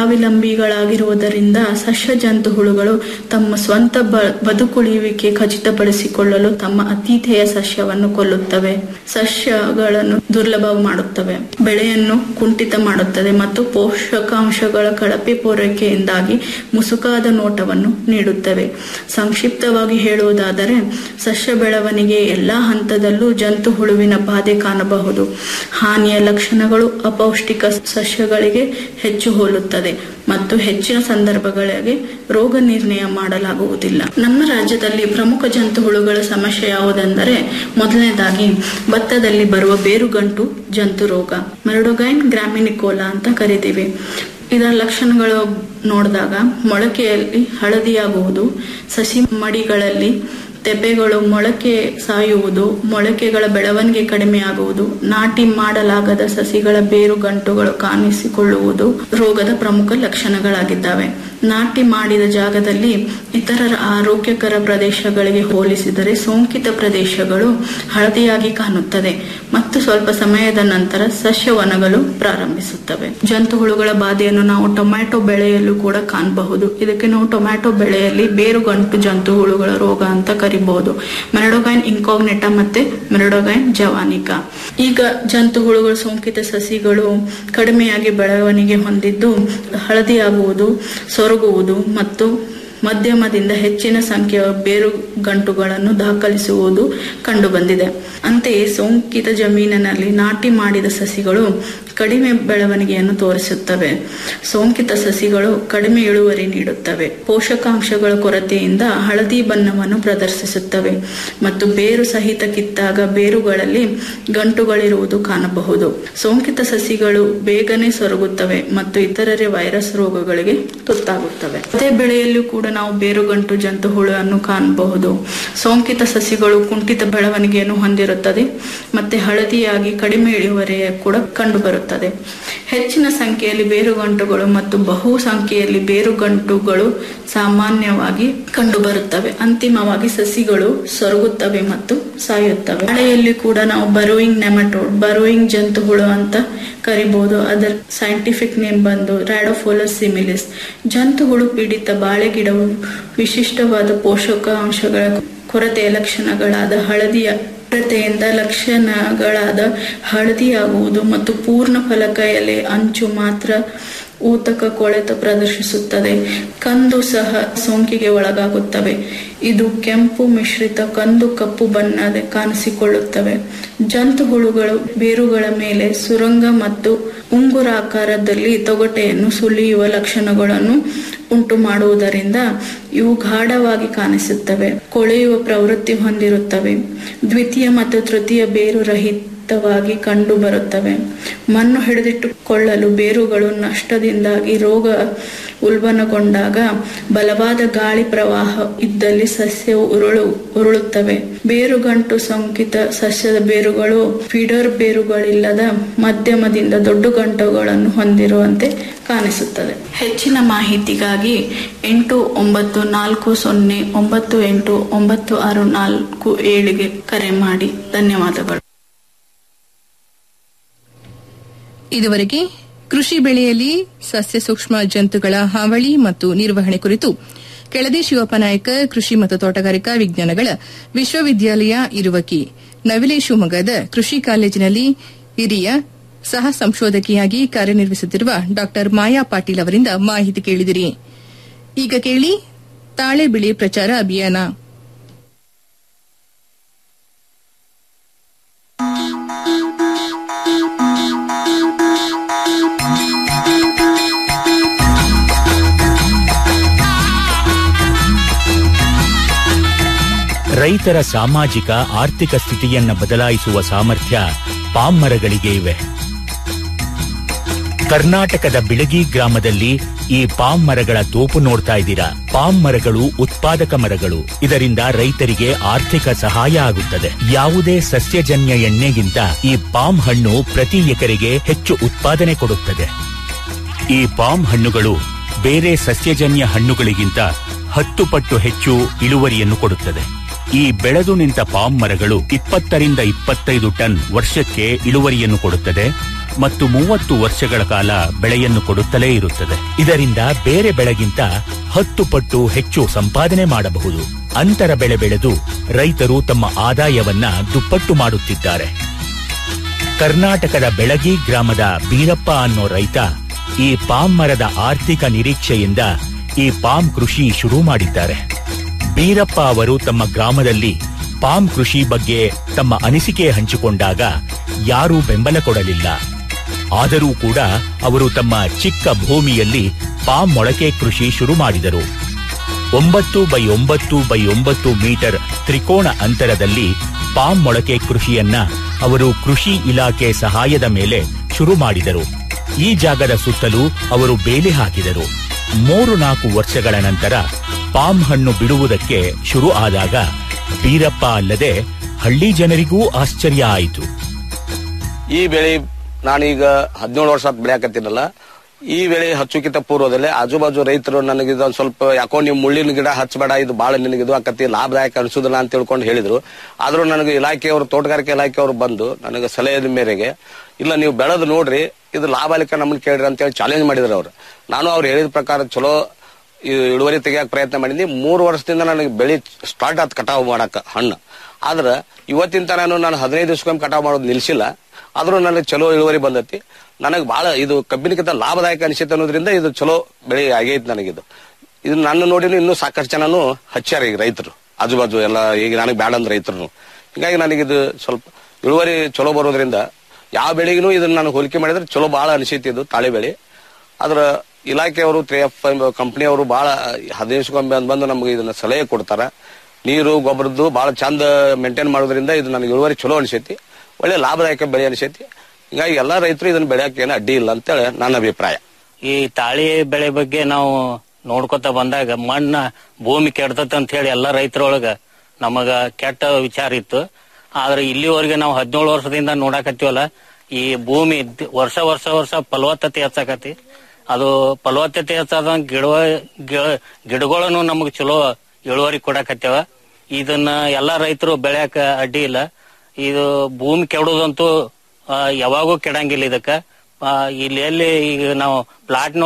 ಪರಾವಲಂಬಿಗಳಾಗಿರುವುದರಿಂದ ಸಸ್ಯ ಜಂತು ಹುಳುಗಳು ತಮ್ಮ ಸ್ವಂತ ಬ- ಬದುಕುಳಿಯುವಿಕೆ ಖಚಿತಪಡಿಸಿಕೊಳ್ಳಲು ತಮ್ಮ ಅತಿಥೇಯ ಸಸ್ಯವನ್ನು ಕೊಲ್ಲುತ್ತವೆ ಸಸ್ಯಗಳನ್ನು ದುರ್ಲಭ ಮಾಡುತ್ತವೆ ಬೆಳೆಯನ್ನು ಕುಂಠಿತ ಮಾಡುತ್ತದೆ ಮತ್ತು ಪೋಷಕಾಂಶಗಳ ಕಳಪೆ ಪೂರೈಕೆಯಿಂದಾಗಿ ಮುಸುಕಾದ ನೋಟವನ್ನು ನೀಡುತ್ತವೆ ಸಂಕ್ಷಿಪ್ತವಾಗಿ ಹೇಳುವುದಾದರೆ ಸಸ್ಯ ಬೆಳವಣಿಗೆ ಎಲ್ಲಾ ಹಂತದಲ್ಲೂ ಜಂತು ಹುಳುವಿನ ಬಾಧೆ ಕಾಣಬಹುದು ಹಾನಿಯ ಲಕ್ಷಣಗಳು ಅಪೌಷ್ಟಿಕ ಸಸ್ಯಗಳಿಗೆ ಹೆಚ್ಚು ಹೋಲುತ್ತದೆ ಮತ್ತು ಹೆಚ್ಚಿನ ಸಂದರ್ಭಗಳಿಗೆ ರೋಗ ನಿರ್ಣಯ ಮಾಡಲಾಗುವುದಿಲ್ಲ ನಮ್ಮ ರಾಜ್ಯದಲ್ಲಿ ಪ್ರಮುಖ ಜಂತು ಹುಳುಗಳ ಸಮಸ್ಯೆ ಯಾವುದೆಂದರೆ ಮೊದಲನೇದಾಗಿ ಭತ್ತದಲ್ಲಿ ಬರುವ ಬೇರುಗಂಟು ಜಂತು ರೋಗ ಮೆರಡೋಗೈನ್ ಗ್ರಾಮಿನಿಕೋಲಾ ಅಂತ ಕರಿತೀವಿ ಇದರ ಲಕ್ಷಣಗಳು ನೋಡಿದಾಗ ಮೊಳಕೆಯಲ್ಲಿ ಹಳದಿಯಾಗುವುದು ಸಸಿ ಮಡಿಗಳಲ್ಲಿ ತೆಬ್ಬೆಗಳು ಮೊಳಕೆ ಸಾಯುವುದು ಮೊಳಕೆಗಳ ಬೆಳವಣಿಗೆ ಕಡಿಮೆಯಾಗುವುದು ನಾಟಿ ಮಾಡಲಾಗದ ಸಸಿಗಳ ಬೇರು ಗಂಟುಗಳು ಕಾಣಿಸಿಕೊಳ್ಳುವುದು ರೋಗದ ಪ್ರಮುಖ ಲಕ್ಷಣಗಳಾಗಿದ್ದಾವೆ ನಾಟಿ ಮಾಡಿದ ಜಾಗದಲ್ಲಿ ಇತರ ಆರೋಗ್ಯಕರ ಪ್ರದೇಶಗಳಿಗೆ ಹೋಲಿಸಿದರೆ ಸೋಂಕಿತ ಪ್ರದೇಶಗಳು ಹಳದಿಯಾಗಿ ಕಾಣುತ್ತದೆ ಮತ್ತು ಸ್ವಲ್ಪ ಸಮಯದ ನಂತರ ಸಸ್ಯ ಒಣಗಲು ಪ್ರಾರಂಭಿಸುತ್ತವೆ ಜಂತುಹುಳುಗಳ ಬಾಧೆಯನ್ನು ನಾವು ಟೊಮ್ಯಾಟೊ ಬೆಳೆಯಲ್ಲೂ ಕೂಡ ಕಾಣಬಹುದು ಇದಕ್ಕೆ ನಾವು ಟೊಮ್ಯಾಟೊ ಬೆಳೆಯಲ್ಲಿ ಬೇರುಗಂಟು ಜಂತುಹುಳುಗಳ ರೋಗ ಅಂತ ಕರಿಬಹುದು ಮೆರಡೋಗೈನ್ ಇಂಕಾಗ್ನೆಟಾ ಮತ್ತೆ ಮೆರಡೋಗೈನ್ ಜವಾನಿಕಾ ಈಗ ಜಂತುಹುಳುಗಳು ಸೋಂಕಿತ ಸಸಿಗಳು ಕಡಿಮೆಯಾಗಿ ಬೆಳವಣಿಗೆ ಹೊಂದಿದ್ದು ಹಳದಿಯಾಗುವುದು ಸೊರಗುವುದು ಮತ್ತು ಮಧ್ಯಮದಿಂದ ಹೆಚ್ಚಿನ ಸಂಖ್ಯೆಯ ಬೇರುಗಂಟುಗಳನ್ನು ದಾಖಲಿಸುವುದು ಕಂಡುಬಂದಿದೆ ಅಂತೆಯೇ ಸೋಂಕಿತ ಜಮೀನಿನಲ್ಲಿ ನಾಟಿ ಮಾಡಿದ ಸಸಿಗಳು ಕಡಿಮೆ ಬೆಳವಣಿಗೆಯನ್ನು ತೋರಿಸುತ್ತವೆ ಸೋಂಕಿತ ಸಸಿಗಳು ಕಡಿಮೆ ಇಳುವರಿ ನೀಡುತ್ತವೆ ಪೋಷಕಾಂಶಗಳ ಕೊರತೆಯಿಂದ ಹಳದಿ ಬಣ್ಣವನ್ನು ಪ್ರದರ್ಶಿಸುತ್ತವೆ ಮತ್ತು ಬೇರು ಸಹಿತ ಕಿತ್ತಾಗ ಬೇರುಗಳಲ್ಲಿ ಗಂಟುಗಳಿರುವುದು ಕಾಣಬಹುದು ಸೋಂಕಿತ ಸಸಿಗಳು ಬೇಗನೆ ಸೊರಗುತ್ತವೆ ಮತ್ತು ಇತರರೆ ವೈರಸ್ ರೋಗಗಳಿಗೆ ತುತ್ತಾಗುತ್ತವೆ ಅದೇ ಬೆಳೆಯಲ್ಲೂ ಕೂಡ ನಾವು ಬೇರುಗಂಟು ಜಂತುಹುಳುವನ್ನು ಕಾಣಬಹುದು ಸೋಂಕಿತ ಸಸಿಗಳು ಕುಂಠಿತ ಬೆಳವಣಿಗೆಯನ್ನು ಹೊಂದಿರುತ್ತದೆ ಮತ್ತೆ ಹಳದಿಯಾಗಿ ಕಡಿಮೆ ಇಳುವರಿಯ ಕೂಡ ಕಂಡುಬರುತ್ತದೆ ಹೆಚ್ಚಿನ ಸಂಖ್ಯೆಯಲ್ಲಿ ಬೇರುಗಂಟುಗಳು ಮತ್ತು ಬಹು ಸಂಖ್ಯೆಯಲ್ಲಿ ಬೇರುಗಂಟುಗಳು ಸಾಮಾನ್ಯವಾಗಿ ಕಂಡುಬರುತ್ತವೆ ಅಂತಿಮವಾಗಿ ಸಸಿಗಳು ಸೊರಗುತ್ತವೆ ಮತ್ತು ಸಾಯುತ್ತವೆ ಮಳೆಯಲ್ಲಿ ಕೂಡ ನಾವು ಬರೋಯಿಂಗ್ ನೆಮಟೋಡ್ ಬರೋಯಿಂಗ್ ಜಂತುಹುಳು ಅಂತ ಕರಿಬಹುದು ಅದರ ಸೈಂಟಿಫಿಕ್ ನೇಮ್ ಬಂದು ರ್ಯಾಡೋಫೋಲಸ್ ಸಿಮಿಲಿಸ್ ಜಂತುಹುಳು ಪೀಡಿತ ಬಾಳೆ ಗಿಡವು ವಿಶಿಷ್ಟವಾದ ಪೋಷಕಾಂಶಗಳ ಕೊರತೆಯ ಲಕ್ಷಣಗಳಾದ ಹಳದಿಯ ಕೊರತೆಯಿಂದ ಲಕ್ಷಣಗಳಾದ ಹಳದಿಯಾಗುವುದು ಮತ್ತು ಪೂರ್ಣ ಫಲಕ ಎಲೆ ಅಂಚು ಮಾತ್ರ ಊತಕ ಕೊಳೆತ ಪ್ರದರ್ಶಿಸುತ್ತದೆ ಕಂದು ಸಹ ಸೋಂಕಿಗೆ ಒಳಗಾಗುತ್ತವೆ ಇದು ಕೆಂಪು ಮಿಶ್ರಿತ ಕಂದು ಕಪ್ಪು ಬಣ್ಣದ ಕಾಣಿಸಿಕೊಳ್ಳುತ್ತವೆ ಜಂತುಹುಳುಗಳು ಬೇರುಗಳ ಮೇಲೆ ಸುರಂಗ ಮತ್ತು ಉಂಗುರಾಕಾರದಲ್ಲಿ ತೊಗಟೆಯನ್ನು ಸುಲಿಯುವ ಲಕ್ಷಣಗಳನ್ನು ಉಂಟು ಮಾಡುವುದರಿಂದ ಇವು ಗಾಢವಾಗಿ ಕಾಣಿಸುತ್ತವೆ ಕೊಳೆಯುವ ಪ್ರವೃತ್ತಿ ಹೊಂದಿರುತ್ತವೆ ದ್ವಿತೀಯ ಮತ್ತು ತೃತೀಯ ಬೇರು ರಹಿತವಾಗಿ ಕಂಡು ಬರುತ್ತವೆ ಮಣ್ಣು ಹಿಡಿದಿಟ್ಟುಕೊಳ್ಳಲು ಬೇರುಗಳು ನಷ್ಟದಿಂದಾಗಿ ರೋಗ ಉಲ್ಬಣಗೊಂಡಾಗ ಬಲವಾದ ಗಾಳಿ ಪ್ರವಾಹ ಇದ್ದಲ್ಲಿ ಸಸ್ಯವು ಉರುಳು ಉರುಳುತ್ತವೆ ಬೇರುಗಂಟು ಸೋಂಕಿತ ಸಸ್ಯದ ಬೇರುಗಳು ಫೀಡರ್ ಬೇರುಗಳಿಲ್ಲದ ಮಧ್ಯಮದಿಂದ ದೊಡ್ಡ ಗಂಟುಗಳನ್ನು ಹೊಂದಿರುವಂತೆ ಕಾಣಿಸುತ್ತದೆ ಹೆಚ್ಚಿನ ಮಾಹಿತಿಗಾಗಿ ಎಂಟು ಒಂಬತ್ತು ನಾಲ್ಕು ಸೊನ್ನೆ ಒಂಬತ್ತು ಎಂಟು ಒಂಬತ್ತು ಆರು ನಾಲ್ಕು ಏಳಿಗೆ ಕರೆ ಮಾಡಿ ಧನ್ಯವಾದಗಳು ಇದುವರೆಗೆ ಕೃಷಿ ಬೆಳೆಯಲ್ಲಿ ಸಸ್ಯ ಸೂಕ್ಷ್ಮ ಜಂತುಗಳ ಹಾವಳಿ ಮತ್ತು ನಿರ್ವಹಣೆ ಕುರಿತು ಕೆಳದಿ ಶಿವಪ್ಪ ನಾಯಕ ಕೃಷಿ ಮತ್ತು ತೋಟಗಾರಿಕಾ ವಿಜ್ಞಾನಗಳ ವಿಶ್ವವಿದ್ಯಾಲಯ ಇರುವಕಿ ನವಿಲೆ ಶಿವಮೊಗ್ಗದ ಕೃಷಿ ಕಾಲೇಜಿನಲ್ಲಿ ಹಿರಿಯ ಸಹ ಸಂಶೋಧಕಿಯಾಗಿ ಕಾರ್ಯನಿರ್ವಹಿಸುತ್ತಿರುವ ಡಾ ಮಾಯಾ ಪಾಟೀಲ್ ಅವರಿಂದ ಮಾಹಿತಿ ಕೇಳಿದಿರಿ ಈಗ ಕೇಳಿ ತಾಳೆ ಬಿಳಿ ಪ್ರಚಾರ ಅಭಿಯಾನ ರೈತರ ಸಾಮಾಜಿಕ ಆರ್ಥಿಕ ಸ್ಥಿತಿಯನ್ನ ಬದಲಾಯಿಸುವ ಸಾಮರ್ಥ್ಯ ಪಾಮ್ ಮರಗಳಿಗೆ ಇವೆ ಕರ್ನಾಟಕದ ಬಿಳಗಿ ಗ್ರಾಮದಲ್ಲಿ ಈ ಪಾಮ್ ಮರಗಳ ತೋಪು ನೋಡ್ತಾ ಇದ್ದೀರಾ ಪಾಮ್ ಮರಗಳು ಉತ್ಪಾದಕ ಮರಗಳು ಇದರಿಂದ ರೈತರಿಗೆ ಆರ್ಥಿಕ ಸಹಾಯ ಆಗುತ್ತದೆ ಯಾವುದೇ ಸಸ್ಯಜನ್ಯ ಎಣ್ಣೆಗಿಂತ ಈ ಪಾಮ್ ಹಣ್ಣು ಪ್ರತಿ ಎಕರೆಗೆ ಹೆಚ್ಚು ಉತ್ಪಾದನೆ ಕೊಡುತ್ತದೆ ಈ ಪಾಮ್ ಹಣ್ಣುಗಳು ಬೇರೆ ಸಸ್ಯಜನ್ಯ ಹಣ್ಣುಗಳಿಗಿಂತ ಹತ್ತು ಪಟ್ಟು ಹೆಚ್ಚು ಇಳುವರಿಯನ್ನು ಕೊಡುತ್ತದೆ ಈ ಬೆಳೆದು ನಿಂತ ಪಾಮ್ ಮರಗಳು ಇಪ್ಪತ್ತರಿಂದ ಇಪ್ಪತ್ತೈದು ಟನ್ ವರ್ಷಕ್ಕೆ ಇಳುವರಿಯನ್ನು ಕೊಡುತ್ತದೆ ಮತ್ತು ಮೂವತ್ತು ವರ್ಷಗಳ ಕಾಲ ಬೆಳೆಯನ್ನು ಕೊಡುತ್ತಲೇ ಇರುತ್ತದೆ ಇದರಿಂದ ಬೇರೆ ಬೆಳೆಗಿಂತ ಹತ್ತು ಪಟ್ಟು ಹೆಚ್ಚು ಸಂಪಾದನೆ ಮಾಡಬಹುದು ಅಂತರ ಬೆಳೆ ಬೆಳೆದು ರೈತರು ತಮ್ಮ ಆದಾಯವನ್ನ ದುಪ್ಪಟ್ಟು ಮಾಡುತ್ತಿದ್ದಾರೆ ಕರ್ನಾಟಕದ ಬೆಳಗಿ ಗ್ರಾಮದ ಬೀರಪ್ಪ ಅನ್ನೋ ರೈತ ಈ ಪಾಮ್ ಮರದ ಆರ್ಥಿಕ ನಿರೀಕ್ಷೆಯಿಂದ ಈ ಪಾಮ್ ಕೃಷಿ ಶುರು ಮಾಡಿದ್ದಾರೆ ಬೀರಪ್ಪ ಅವರು ತಮ್ಮ ಗ್ರಾಮದಲ್ಲಿ ಪಾಮ್ ಕೃಷಿ ಬಗ್ಗೆ ತಮ್ಮ ಅನಿಸಿಕೆ ಹಂಚಿಕೊಂಡಾಗ ಯಾರೂ ಬೆಂಬಲ ಕೊಡಲಿಲ್ಲ ಆದರೂ ಕೂಡ ಅವರು ತಮ್ಮ ಚಿಕ್ಕ ಭೂಮಿಯಲ್ಲಿ ಪಾಮ್ ಮೊಳಕೆ ಕೃಷಿ ಶುರು ಮಾಡಿದರು ಒಂಬತ್ತು ಬೈ ಒಂಬತ್ತು ಬೈ ಒಂಬತ್ತು ಮೀಟರ್ ತ್ರಿಕೋಣ ಅಂತರದಲ್ಲಿ ಪಾಮ್ ಮೊಳಕೆ ಕೃಷಿಯನ್ನ ಅವರು ಕೃಷಿ ಇಲಾಖೆ ಸಹಾಯದ ಮೇಲೆ ಶುರು ಮಾಡಿದರು ಈ ಜಾಗದ ಸುತ್ತಲೂ ಅವರು ಬೇಲಿ ಹಾಕಿದರು ಮೂರು ನಾಲ್ಕು ವರ್ಷಗಳ ನಂತರ ಪಾಮ್ ಹಣ್ಣು ಬಿಡುವುದಕ್ಕೆ ಶುರು ಆದಾಗ ಬೀರಪ್ಪ ಅಲ್ಲದೆ ಹಳ್ಳಿ ಜನರಿಗೂ ಆಶ್ಚರ್ಯ ಆಯಿತು ಈ ಬೆಳೆ ನಾನೀಗ ಹದಿನೇಳು ವರ್ಷ ಬೆಳೆಯಾಕತ್ತೀನಲ್ಲ ಈ ಬೆಳೆ ಹಚ್ಚುಕಿತ ಪೂರ್ವದಲ್ಲೇ ಆಜು ಬಾಜು ರೈತರು ನನಗೆ ಇದೊಂದು ಸ್ವಲ್ಪ ಯಾಕೋ ನೀವು ಮುಳ್ಳಿನ ಗಿಡ ಹಚ್ಚಬೇಡ ಇದು ಬಾಳ ನಿನಗೆ ಇದು ಆಕತಿ ಲಾಭದಾಯಕ ಅನಿಸೋದಿಲ್ಲ ಅಂತ ತಿಳ್ಕೊಂಡು ಹೇಳಿದ್ರು ಆದ್ರೂ ನನಗೆ ಇಲಾಖೆಯವರು ತೋಟಗಾರಿಕೆ ಇಲಾಖೆಯವರು ಬಂದು ನನಗೆ ಸಲಹೆಯ ಮೇರೆಗೆ ಇಲ್ಲ ನೀವು ಬೆಳೆದು ನೋಡ್ರಿ ಇದು ಲಾಭಾಲಿಕ ನಮ್ಮನ್ನ ಕೇಳ್ರಿ ಅಂತ ಹೇಳಿ ಚಾಲೆಂಜ್ ಮಾಡಿದ್ರು ಅವ್ರು ನಾನು ಅವ್ರು ಹೇಳಿದ ಪ್ರಕಾರ ಚಲೋ ಈ ಇಳುವರಿ ತೆಗಿಯಕ್ ಪ್ರಯತ್ನ ಮಾಡಿದ್ನಿ ಮೂರು ವರ್ಷದಿಂದ ನನಗೆ ಬೆಳೆ ಸ್ಟಾರ್ಟ್ ಆತ್ ಕಟಾವು ಮಾಡಕ್ ಹಣ್ಣು ಆದ್ರ ಇವತ್ತಿನ ತನಕ ನಾನು ಹದಿನೈದು ದಿವಸಕ್ಕೊಮ್ಮೆ ಕಟಾವು ಮಾಡೋದು ನಿಲ್ಸಿಲ್ಲ ಆದ್ರೂ ನನಗೆ ಚಲೋ ಇಳುವರಿ ಬಂದೈತಿ ನನಗೆ ಬಹಳ ಇದು ಕಬ್ಬಿನಕ್ಕಿಂತ ಲಾಭದಾಯಕ ಅನಿಸಿತ್ತು ಅನ್ನೋದ್ರಿಂದ ಇದು ಚಲೋ ಬೆಳೆ ಆಗೈತಿ ನನಗಿದು ಇದು ನನ್ನ ನೋಡಿ ಇನ್ನೂ ಸಾಕಷ್ಟು ಜನನು ಹಚ್ಚಾರ ಈಗ ರೈತರು ಆಜು ಬಾಜು ಎಲ್ಲ ಈಗ ನನಗೆ ಬ್ಯಾಡ ಅಂದ್ ರೈತರು ಹೀಗಾಗಿ ನನಗಿದು ಸ್ವಲ್ಪ ಇಳುವರಿ ಚಲೋ ಬರೋದ್ರಿಂದ ಯಾವ ಬೆಳೆಗೂ ಇದನ್ನ ನಾನು ಹೋಲಿಕೆ ಮಾಡಿದ್ರೆ ಚಲೋ ಬಹಳ ಅನಿಸೈತಿ ಇದು ತಾಳೆ ಬೆಳೆ ಅದ್ರ ಇಲಾಖೆಯವರು ತ್ರೀ ಎಫ್ ಕಂಪನಿಯವರು ಬಹಳ ಹದಿನೈದು ಬಂದು ನಮಗೆ ಇದನ್ನ ಸಲಹೆ ಕೊಡ್ತಾರ ನೀರು ಗೊಬ್ಬರದ್ದು ಬಹಳ ಚಂದ ಮೇಂಟೈನ್ ಮಾಡೋದ್ರಿಂದ ಇದು ನನಗೆ ಇಳುವರಿ ಚಲೋ ಅನಿಸೈತಿ ಒಳ್ಳೆ ಲಾಭದಾಯಕ ಬೆಳೆ ಅನಿಸೈತಿ ಹೀಗಾಗಿ ಎಲ್ಲಾ ರೈತರು ಇದನ್ನ ಬೆಳೆಯಕ್ಕೆ ಏನು ಅಡ್ಡಿ ಇಲ್ಲ ಅಂತೇಳಿ ನನ್ನ ಅಭಿಪ್ರಾಯ ಈ ತಾಳಿ ಬೆಳೆ ಬಗ್ಗೆ ನಾವು ನೋಡ್ಕೊತ ಬಂದಾಗ ಮಣ್ಣ ಭೂಮಿ ಕೆಡ್ತತ್ ಅಂತ ಹೇಳಿ ಎಲ್ಲಾ ರೈತರೊಳಗ ನಮಗ ಕೆಟ್ಟ ವಿಚಾರ ಇತ್ತು ಆದ್ರೆ ಇಲ್ಲಿವರೆಗೆ ನಾವು ಹದಿನೇಳು ವರ್ಷದಿಂದ ನೋಡಾಕತ್ತೀವಲ್ಲ ಈ ಭೂಮಿ ದ್- ವರ್ಷ ವರ್ಷ ವರ್ಷ ಫಲವತ್ತತೆ ಹೆಚ್ಚಾಕತಿ ಅದು ಫಲವತ್ತತೆ ಹೆಚ್ಚಾದಂಗ ಗಿಡ ಗಿಡ- ಗಿಡಗಳನ್ನು ನಮಗ್ ಚಲೋ ಇಳುವರಿ ಕೊಡಾಕತ್ಯಾವ ಇದನ್ನ ಎಲ್ಲಾ ರೈತರು ಬೆಳ್ಯಾಕ ಅಡ್ಡಿ ಇಲ್ಲ ಇದು ಭೂಮಿ ಕೆಡೋದಂತೂ ಆ, ಯಾವಾಗೂ ಕೆಡಂಗಿಲ್ಲ ಇದಕ್ಕ ಆ, ಇಲ್ಲಿ ಎಲ್ಲಿ ಈಗ ನಾವು ಪ್ಲಾಟ್